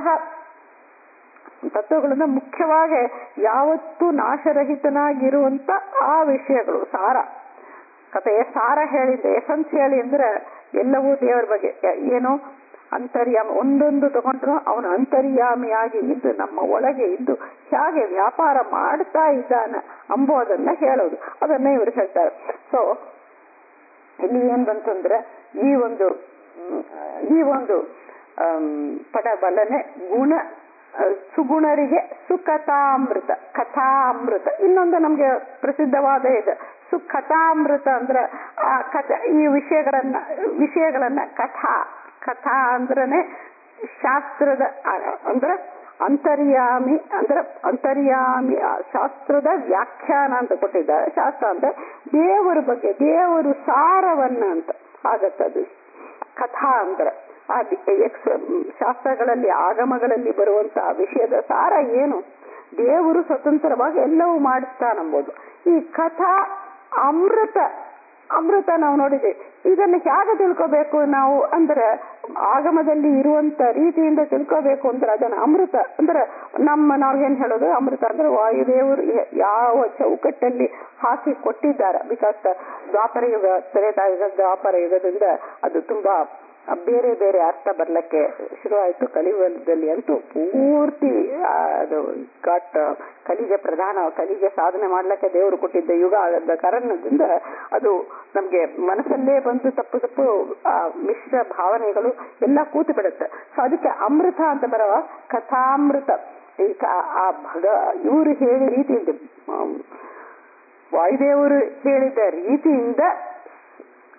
ತತ್ವಗಳಿಂದ ಮುಖ್ಯವಾಗಿ ಯಾವತ್ತೂ ನಾಶರಹಿತನಾಗಿರುವಂತ ಆ ವಿಷಯಗಳು ಸಾರ ಕಥೆಯ ಸಾರ ಹೇಳಿದ್ದೆ ಎಸೆನ್ಸ್ ಹೇಳಿ ಅಂದ್ರೆ ಎಲ್ಲವೂ ದೇವರ ಬಗ್ಗೆ ಯ- ಏನು ಅಂತರ್ಯಾಮ ಒಂದೊಂದು ತಗೊಂಡ್ರು ಅವನು ಅಂತರ್ಯಾಮಿಯಾಗಿ ಇದ್ದು ನಮ್ಮ ಒಳಗೆ ಇದ್ದು ಹೇಗೆ ವ್ಯಾಪಾರ ಮಾಡ್ತಾ ಇದ್ದಾನ ಅಂಬೋದನ್ನ ಹೇಳೋದು ಅದನ್ನ ಇವರು ಹೇಳ್ತಾರೆ ಸೊ ಇಲ್ಲಿ ಏನ್ ಬಂತಂದ್ರೆ ಈ ಒಂದು ಮ್, ಈ ಒಂದು ಆಮ್, ಪಡಬಲನೆ ಗುಣ ಆ, ಸುಗುಣರಿಗೆ ಸುಕಥಾಮೃತ ಕಥಾಮೃತ ಇನ್ನೊಂದು ನಮ್ಗೆ ಪ್ರಸಿದ್ಧವಾದ ಇದೆ ಸುಕಥಾಮೃತ ಅಂದ್ರೆ ಆ ಕಥೆ ಈ ವಿಷಯಗಳನ್ನ ವಿಷಯಗಳನ್ನ ಕಥಾ ಕಥಾ ಅಂದ್ರನೆ ಶಾಸ್ತ್ರದ ಆ, ಅಂದ್ರೆ ಅಂತರ್ಯಾಮಿ ಅಂದ್ರೆ ಅಂತರ್ಯಾಮಿ ಆ ಶಾಸ್ತ್ರದ ವ್ಯಾಖ್ಯಾನ ಅಂತ ಕೊಟ್ಟಿದ್ದಾರೆ ಶಾಸ್ತ್ರ ಅಂದ್ರೆ ದೇವರ ಬಗ್ಗೆ ದೇವರು ಸಾರವನ್ನ ಅಂತ ಆಗತ್ತದು ಕಥಾ ಅಂದ್ರೆ ಆ ದಿ- ಎಕ್ಸ್ ಶಾಸ್ತ್ರಗಳಲ್ಲಿ ಆಗಮಗಳಲ್ಲಿ ಬರುವಂತಹ ವಿಷಯದ ಸಾರ ಏನು ದೇವರು ಸ್ವತಂತ್ರವಾಗಿ ಎಲ್ಲವೂ ಮಾಡಿಸ್ತಾನಂಬೋದು ಈ ಕಥಾ ಅಮೃತ ಅಮೃತ ನಾವು ನೋಡಿದ್ದೇವೆ ಇದನ್ನು ಹೇಗೆ ತಿಳ್ಕೋಬೇಕು ನಾವು ಅಂದ್ರೆ ಆಗಮದಲ್ಲಿ ಇರುವಂತ ರೀತಿಯಿಂದ ತಿಳ್ಕೋಬೇಕು ಅಂದ್ರೆ ಅದನ್ನ ಅಮೃತ ಅಂದ್ರೆ ನಮ್ಮ ನಾವೇನ್ ಹೇಳೋದು ಅಮೃತ ಅಂದ್ರೆ ವಾಯುದೇವರು ಯ- ಯಾವ ಚೌಕಟ್ಟಲ್ಲಿ ಹಾಕಿ ಕೊಟ್ಟಿದ್ದಾರೆ ಬಿಕಾಸ್ ದ್ವಾಪರ ಯುಗ ತ್ರೇತಾಯುಗ ದ್ವಾಪರ ಯುಗದಿಂದ ಅದು ತುಂಬಾ ಬೇರೆ ಬೇರೆ ಅರ್ಥ ಬರ್ಲಿಕ್ಕೆ ಶುರುವಾಯಿತು ಕಲಿಯುಗದಲ್ಲಿ ಅಂತೂ ಪೂರ್ತಿ ಆ, ಅದು ಗಾಟ್ ಕಲಿಗೆ ಪ್ರಧಾನ ಕಲಿಗೆ ಸಾಧನೆ ಮಾಡ್ಲಿಕ್ಕೆ ದೇವರು ಕೊಟ್ಟಿದ್ದ ಯುಗ ಆದ ಕಾರಣದಿಂದ ಅದು ನಮ್ಗೆ ಮನಸ್ಸಲ್ಲೇ ಬಂದು ತಪ್ಪು ತಪ್ಪು ಆ, ಮಿಶ್ರ ಭಾವನೆಗಳು ಎಲ್ಲ ಕೂತು ಬಿಡುತ್ತೆ ಸೊ ಅದಕ್ಕೆ ಅಮೃತ ಅಂತ ಬರವ ಕಥಾಮೃತ ಈ ಕ- ಆ ಭಗ ಇವರು ಹೇಳಿ ರೀತಿಯಿಂದ ಆಮ್, ವಾಯುದೇವರು ಹೇಳಿದ ರೀತಿಯಿಂದ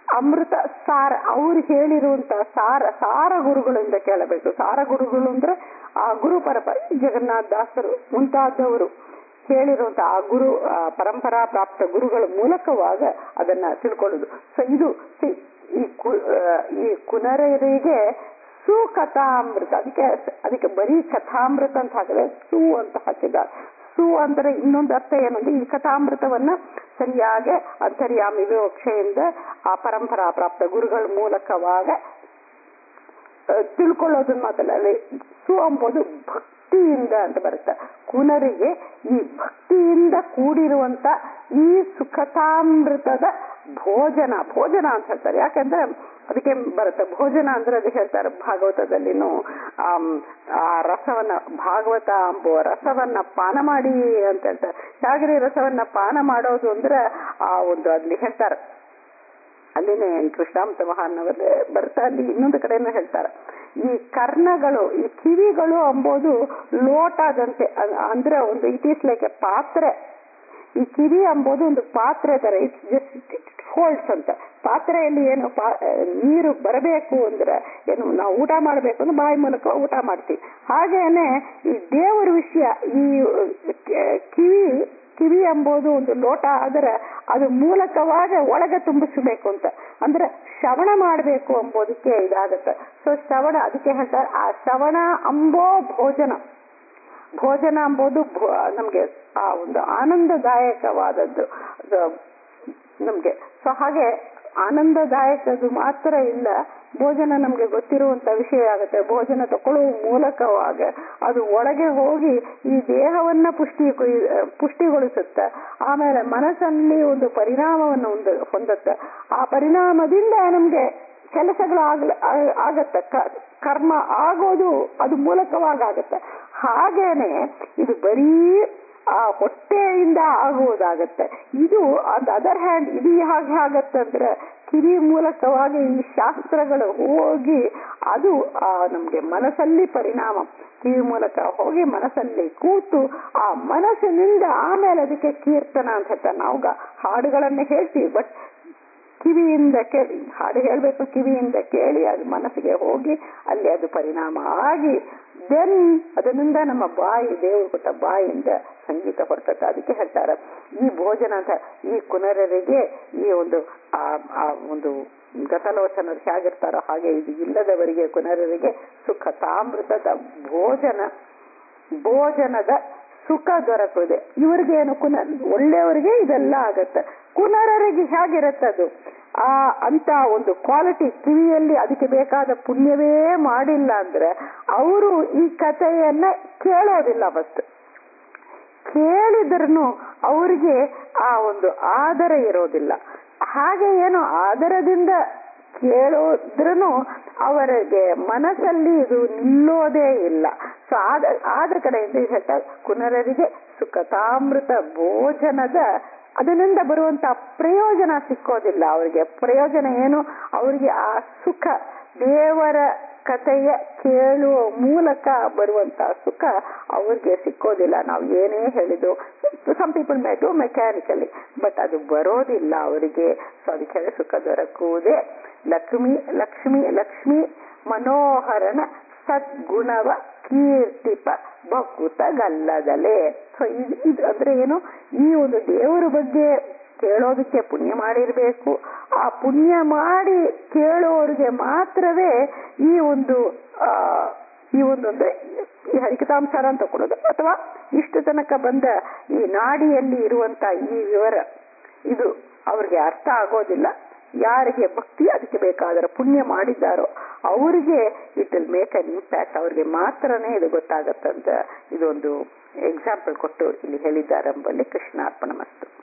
ಅಮೃತ ಸಾರ ಅವ್ರು ಹೇಳಿರುವಂತ ಸಾರ ಸಾರ ಗುರುಗಳಿಂದ ಕೇಳಬೇಕು ಸಾರ ಗುರುಗಳು ಅಂದ್ರೆ ಆ ಗುರು ಪರಂಪರೆ ಜಗನ್ನಾಥ ದಾಸರು ಮುಂತಾದವರು ಹೇಳಿರುವಂತ ಆ ಗುರು ಆ ಪರಂಪರಾ ಪ್ರಾಪ್ತ ಗುರುಗಳ ಮೂಲಕವಾಗ ಅದನ್ನ ತಿಳ್ಕೊಳ್ಳೋದು ಸೊ ಇದು see, ಈ ಕು- ಆ, ಈ ಕುನರರಿಗೆ ಸುಕಥಾಮೃತ ಅದಕ್ಕೆ ಅದಕ್ಕೆ ಬರೀ ಕಥಾಮೃತ ಅಂತ ಹಾಕಿದ್ರೆ ಸು ಅಂತ ಹಾಕಿದ್ದಾರೆ ಸು ಅಂದ್ರೆ ಇನ್ನೊಂದು ಅರ್ಥ ಏನಂದ್ರೆ ಈ ಕಥಾಮೃತವನ್ನ ಸರಿಯಾಗಿ ಅಂತರ್ಯಾಮಿ ವಿವಕ್ಷೆಯಿಂದ ಆ ಪರಂಪರಾ ಪ್ರಾಪ್ತ ಗುರುಗಳ ಮೂಲಕವಾಗ ಆ, ತಿಳ್ಕೊಳ್ಳೋದನ್ನ ಮಾತಲ್ಲ ಅಲ್ಲಿ ಸು ಅಂಬೋದು ಭಕ್ತಿಯಿಂದ ಅಂತ ಬರುತ್ತೆ ಕುನರಿಗೆ ಈ ಭಕ್ತಿಯಿಂದ ಕೂಡಿರುವಂತ ಈ ಸುಖತಾಮೃತದ ಭೋಜನ ಭೋಜನ ಅಂತ ಹೇಳ್ತಾರೆ ಯಾಕಂದ್ರೆ ಅದಕ್ಕೆ ಬರುತ್ತೆ ಭೋಜನ ಅಂದ್ರೆ ಅದು ಹೇಳ್ತಾರೆ ಭಾಗವತದಲ್ಲಿನೂ ಆಮ್, ಆ ರಸವನ್ನ ಭಾಗವತ ಅಂಬೋ ರಸವನ್ನ ಪಾನ ಮಾಡಿ ಅಂತ ಹೇಳ್ತಾರೆ ಹೇಗ್ರಿ ರಸವನ್ನ ಪಾನ ಮಾಡೋದು ಅಂದ್ರೆ ಆ ಒಂದು ಅಲ್ಲಿ ಹೇಳ್ತಾರೆ ಅಲ್ಲಿನೇ ಕೃಷ್ಣಾಂತ ಮಹಾನವರೇ ಬರ್ತಾ ಅಲ್ಲಿ ಇನ್ನೊಂದು ಕಡೆನೂ ಹೇಳ್ತಾರೆ ಈ ಕರ್ಣಗಳು ಈ ಕಿವಿಗಳು ಅಂಬೋದು ಲೋಟದಂತೆ ಅ- ಅಂದ್ರೆ ಒಂದು ಇಟ್ ಈಸ್ ಲೈಕ್ ಎ ಪಾತ್ರೆ ಈ ಕಿವಿ ಅಂಬೋದು ಒಂದು ಪಾತ್ರೆ ತರ ಇಟ್ಸ್ ಜಸ್ಟ್ ಇಟ್ ಹೋಲ್ಡ್ಸ್ ಅಂತ ಪಾತ್ರೆಯಲ್ಲಿ ಏನು ಪಾ- ನೀರು ಬರಬೇಕು ಅಂದ್ರೆ ಏನು ನಾವು ಊಟ ಮಾಡಬೇಕು ಅಂದ್ರೆ ಬಾಯಿ ಮೂಲಕ ಊಟ ಮಾಡ್ತೀವಿ ಹಾಗೇನೆ ಈ ದೇವರ ವಿಷಯ ಈ ಅಹ್, ಕಿವಿ ಕಿವಿ ಎಂಬುದು ಒಂದು ಲೋಟ ಆದರೆ ಅದು ಮೂಲಕವಾಗಿ ಒಳಗೆ ತುಂಬಿಸಬೇಕು ಅಂತ ಅಂದ್ರೆ ಶ್ರವಣ ಮಾಡಬೇಕು ಎಂಬುದಕ್ಕೆ ಇದಾಗತ್ತೆ ಸೊ ಶ್ರವಣ ಅದಕ್ಕೆ ಹೇಳ್ತಾರೆ ಆ ಶ್ರವಣ ಅಂಬೋ ಭೋಜನ ಭೋಜನ ಎಂಬುದು ಭೋ- ನಮ್ಗೆ ಆ ಒಂದು ಆನಂದದಾಯಕವಾದದ್ದು ಅದು ನಮ್ಗೆ ಸೊ ಹಾಗೆ ಆನಂದದಾಯಕದು ಮಾತ್ರ ಇಲ್ಲ ಭೋಜನ ನಮ್ಗೆ ಗೊತ್ತಿರುವಂತ ವಿಷಯ ಆಗುತ್ತೆ ಭೋಜನ ತಗೊಳ್ಳುವ ಮೂಲಕವಾಗ ಅದು ಒಳಗೆ ಹೋಗಿ ಈ ದೇಹವನ್ನ ಪುಷ್ಟಿ ಪುಷ್ಟಿಗೊಳಿಸುತ್ತೆ ಆಮೇಲೆ ಮನಸ್ಸಲ್ಲಿ ಒಂದು ಪರಿಣಾಮವನ್ನು ಒಂದು ಹೊಂದುತ್ತೆ ಆ ಪರಿಣಾಮದಿಂದ ನಮ್ಗೆ ಕೆಲಸಗಳು ಆಗ್ಲ ಆ- ಆಗತ್ತೆ ಕ- ಕರ್ಮ ಆಗೋದು ಅದು ಮೂಲಕವಾಗತ್ತೆ ಹಾಗೇನೆ ಇದು ಬರೀ ಆ ಹೊಟ್ಟೆಯಿಂದ ಆಗುವುದಾಗತ್ತೆ ಇದು ಆನ್ ಅದರ್ ಹ್ಯಾಂಡ್ ಇದು ಹೇಗೆ ಆಗತ್ತಂದ್ರೆ ಕಿವಿ ಮೂಲಕವಾಗಿ ಈ ಶಾಸ್ತ್ರಗಳು ಹೋಗಿ ಅದು ಆ ನಮ್ಗೆ ಮನಸ್ಸಲ್ಲಿ ಪರಿಣಾಮ ಕಿವಿ ಮೂಲಕ ಹೋಗಿ ಮನಸ್ಸಲ್ಲಿ ಕೂತು ಆ ಮನಸ್ಸಿನಿಂದ ಆಮೇಲೆ ಅದಕ್ಕೆ ಕೀರ್ತನ ಅಂತ ಹೇಳ್ತಾರೆ ನಾವು ಗ- ಹಾಡುಗಳನ್ನೇ ಹೇಳ್ತೀವಿ ಬಟ್ ಕಿವಿಯಿಂದ ಕೇಳಿ ಹಾಡು ಹೇಳ್ಬೇಕು ಕಿವಿಯಿಂದ ಕೇಳಿ ಅದು ಮನಸ್ಸಿಗೆ ಹೋಗಿ ಅಲ್ಲಿ ಅದು ಪರಿಣಾಮ ಆಗಿ ದೆನ್ ಅದರಿಂದ ನಮ್ಮ ಬಾಯಿ ದೇವರು ಕೊಟ್ಟ ಬಾಯಿಯಿಂದ ಸಂಗೀತ ಹೊರಟತ್ತೆ ಅದಕ್ಕೆ ಹೇಳ್ತಾರೆ ಈ ಭೋಜನ ಅಂತ ಈ ಕುನರರಿಗೆ ಈ ಒಂದು ಆ ಆ ಒಂದು ಗತಲೋಚನರು ಹೇಗಿರ್ತಾರೋ ಹಾಗೆ ಇದು ಇಲ್ಲದವರಿಗೆ ಕುನರರಿಗೆ ಸುಖ ತಾಮೃತದ ಭೋಜನ ಭೋಜನದ ಸುಖ ದೊರಕುದೆ ಇವ್ರಿಗೆ ಏನು ಕುನ ಒಳ್ಳೆಯವರಿಗೆ ಇದೆಲ್ಲ ಆಗತ್ತೆ ಕುನರರಿಗೆ ಹೇಗಿರತ್ತದು ಆ ಅಂತ ಒಂದು ಕ್ವಾಲಿಟಿ ಕಿವಿಯಲ್ಲಿ ಅದಕ್ಕೆ ಬೇಕಾದ ಪುಣ್ಯವೇ ಮಾಡಿಲ್ಲ ಅಂದ್ರೆ ಅವರು ಈ ಕಥೆಯನ್ನ ಕೇಳೋದಿಲ್ಲ ಫಸ್ಟ್ ಕೇಳಿದ್ರೂ ಅವರಿಗೆ ಆ ಒಂದು ಆದರ ಇರೋದಿಲ್ಲ ಹಾಗೆ ಏನು ಆದರದಿಂದ ಕೇಳೋದ್ರೂ ಅವರಿಗೆ ಮನಸ್ಸಲ್ಲಿ ಇದು ನಿಲ್ಲೋದೇ ಇಲ್ಲ ಸೊ ಆದ ಆದ ಕಡೆಯಿಂದ ಇದು ಹೇಳ್ತಾರೆ ಕುನರರಿಗೆ ಸುಖತಾಮೃತ ಭೋಜನದ ಅದರಿಂದ ಬರುವಂತ ಪ್ರಯೋಜನ ಸಿಕ್ಕೋದಿಲ್ಲ ಅವರಿಗೆ ಪ್ರಯೋಜನ ಏನು ಅವರಿಗೆ ಆ ಸುಖ ದೇವರ ಕಥೆಯ ಕೇಳುವ ಮೂಲಕ ಬರುವಂತ ಸುಖ ಅವ್ರಿಗೆ ಸಿಕ್ಕೋದಿಲ್ಲ ನಾವು ಏನೇ ಹೇಳಿದ್ರು some people may do mechanically but ಅದು ಬರೋದಿಲ್ಲ ಅವರಿಗೆ ಸೊ ಅದಕ್ಕೆ ಹೇಳಿ ಸುಖ ದೊರಕುವುದೇ ಲಕ್ಷ್ಮಿ ಲಕ್ಷ್ಮಿ ಲಕ್ಷ್ಮಿ ಮನೋಹರನ ಸದ್ಗುಣವ ಕೀರ್ತಿಪ ಬಕುತಗಲ್ಲದಲೇ ಸೊ ಇದು ಇದು ಅಂದ್ರೆ ಏನು ಈ ಒಂದು ದೇವರ ಬಗ್ಗೆ ಕೇಳೋದಕ್ಕೆ ಪುಣ್ಯ ಮಾಡಿರ್ಬೇಕು ಆ ಪುಣ್ಯ ಮಾಡಿ ಕೇಳೋರಿಗೆ ಮಾತ್ರವೇ ಈ ಒಂದು ಆ ಈ ಒಂದು ಅಂದ್ರೆ ಈ ಹರಿಕತಾಂಸಾರ ಅಂತ ಕೊಡೋದು ಅಥವಾ ಇಷ್ಟು ತನಕ ಬಂದ ಈ ನಾಡಿಯಲ್ಲಿ ಇರುವಂತ ಈ ವಿವರ ಇದು ಅವ್ರಿಗೆ ಅರ್ಥ ಆಗೋದಿಲ್ಲ ಯಾರಿಗೆ ಭಕ್ತಿ ಅದಕ್ಕೆ ಬೇಕಾದರ ಪುಣ್ಯ ಮಾಡಿದ್ದಾರೋ ಅವರಿಗೆ it will make an impact ಅವ್ರಿಗೆ ಮಾತ್ರನೇ ಇದು ಗೊತ್ತಾಗತ್ತಂತ ಇದೊಂದು ಎಕ್ಸಾಂಪಲ್ ಕೊಟ್ಟು ಇಲ್ಲಿ ಹೇಳಿದ್ದಾರೆ ಎಂಬಲ್ಲಿ ಕೃಷ್ಣಾರ್ಪಣ ಮಸ್ತು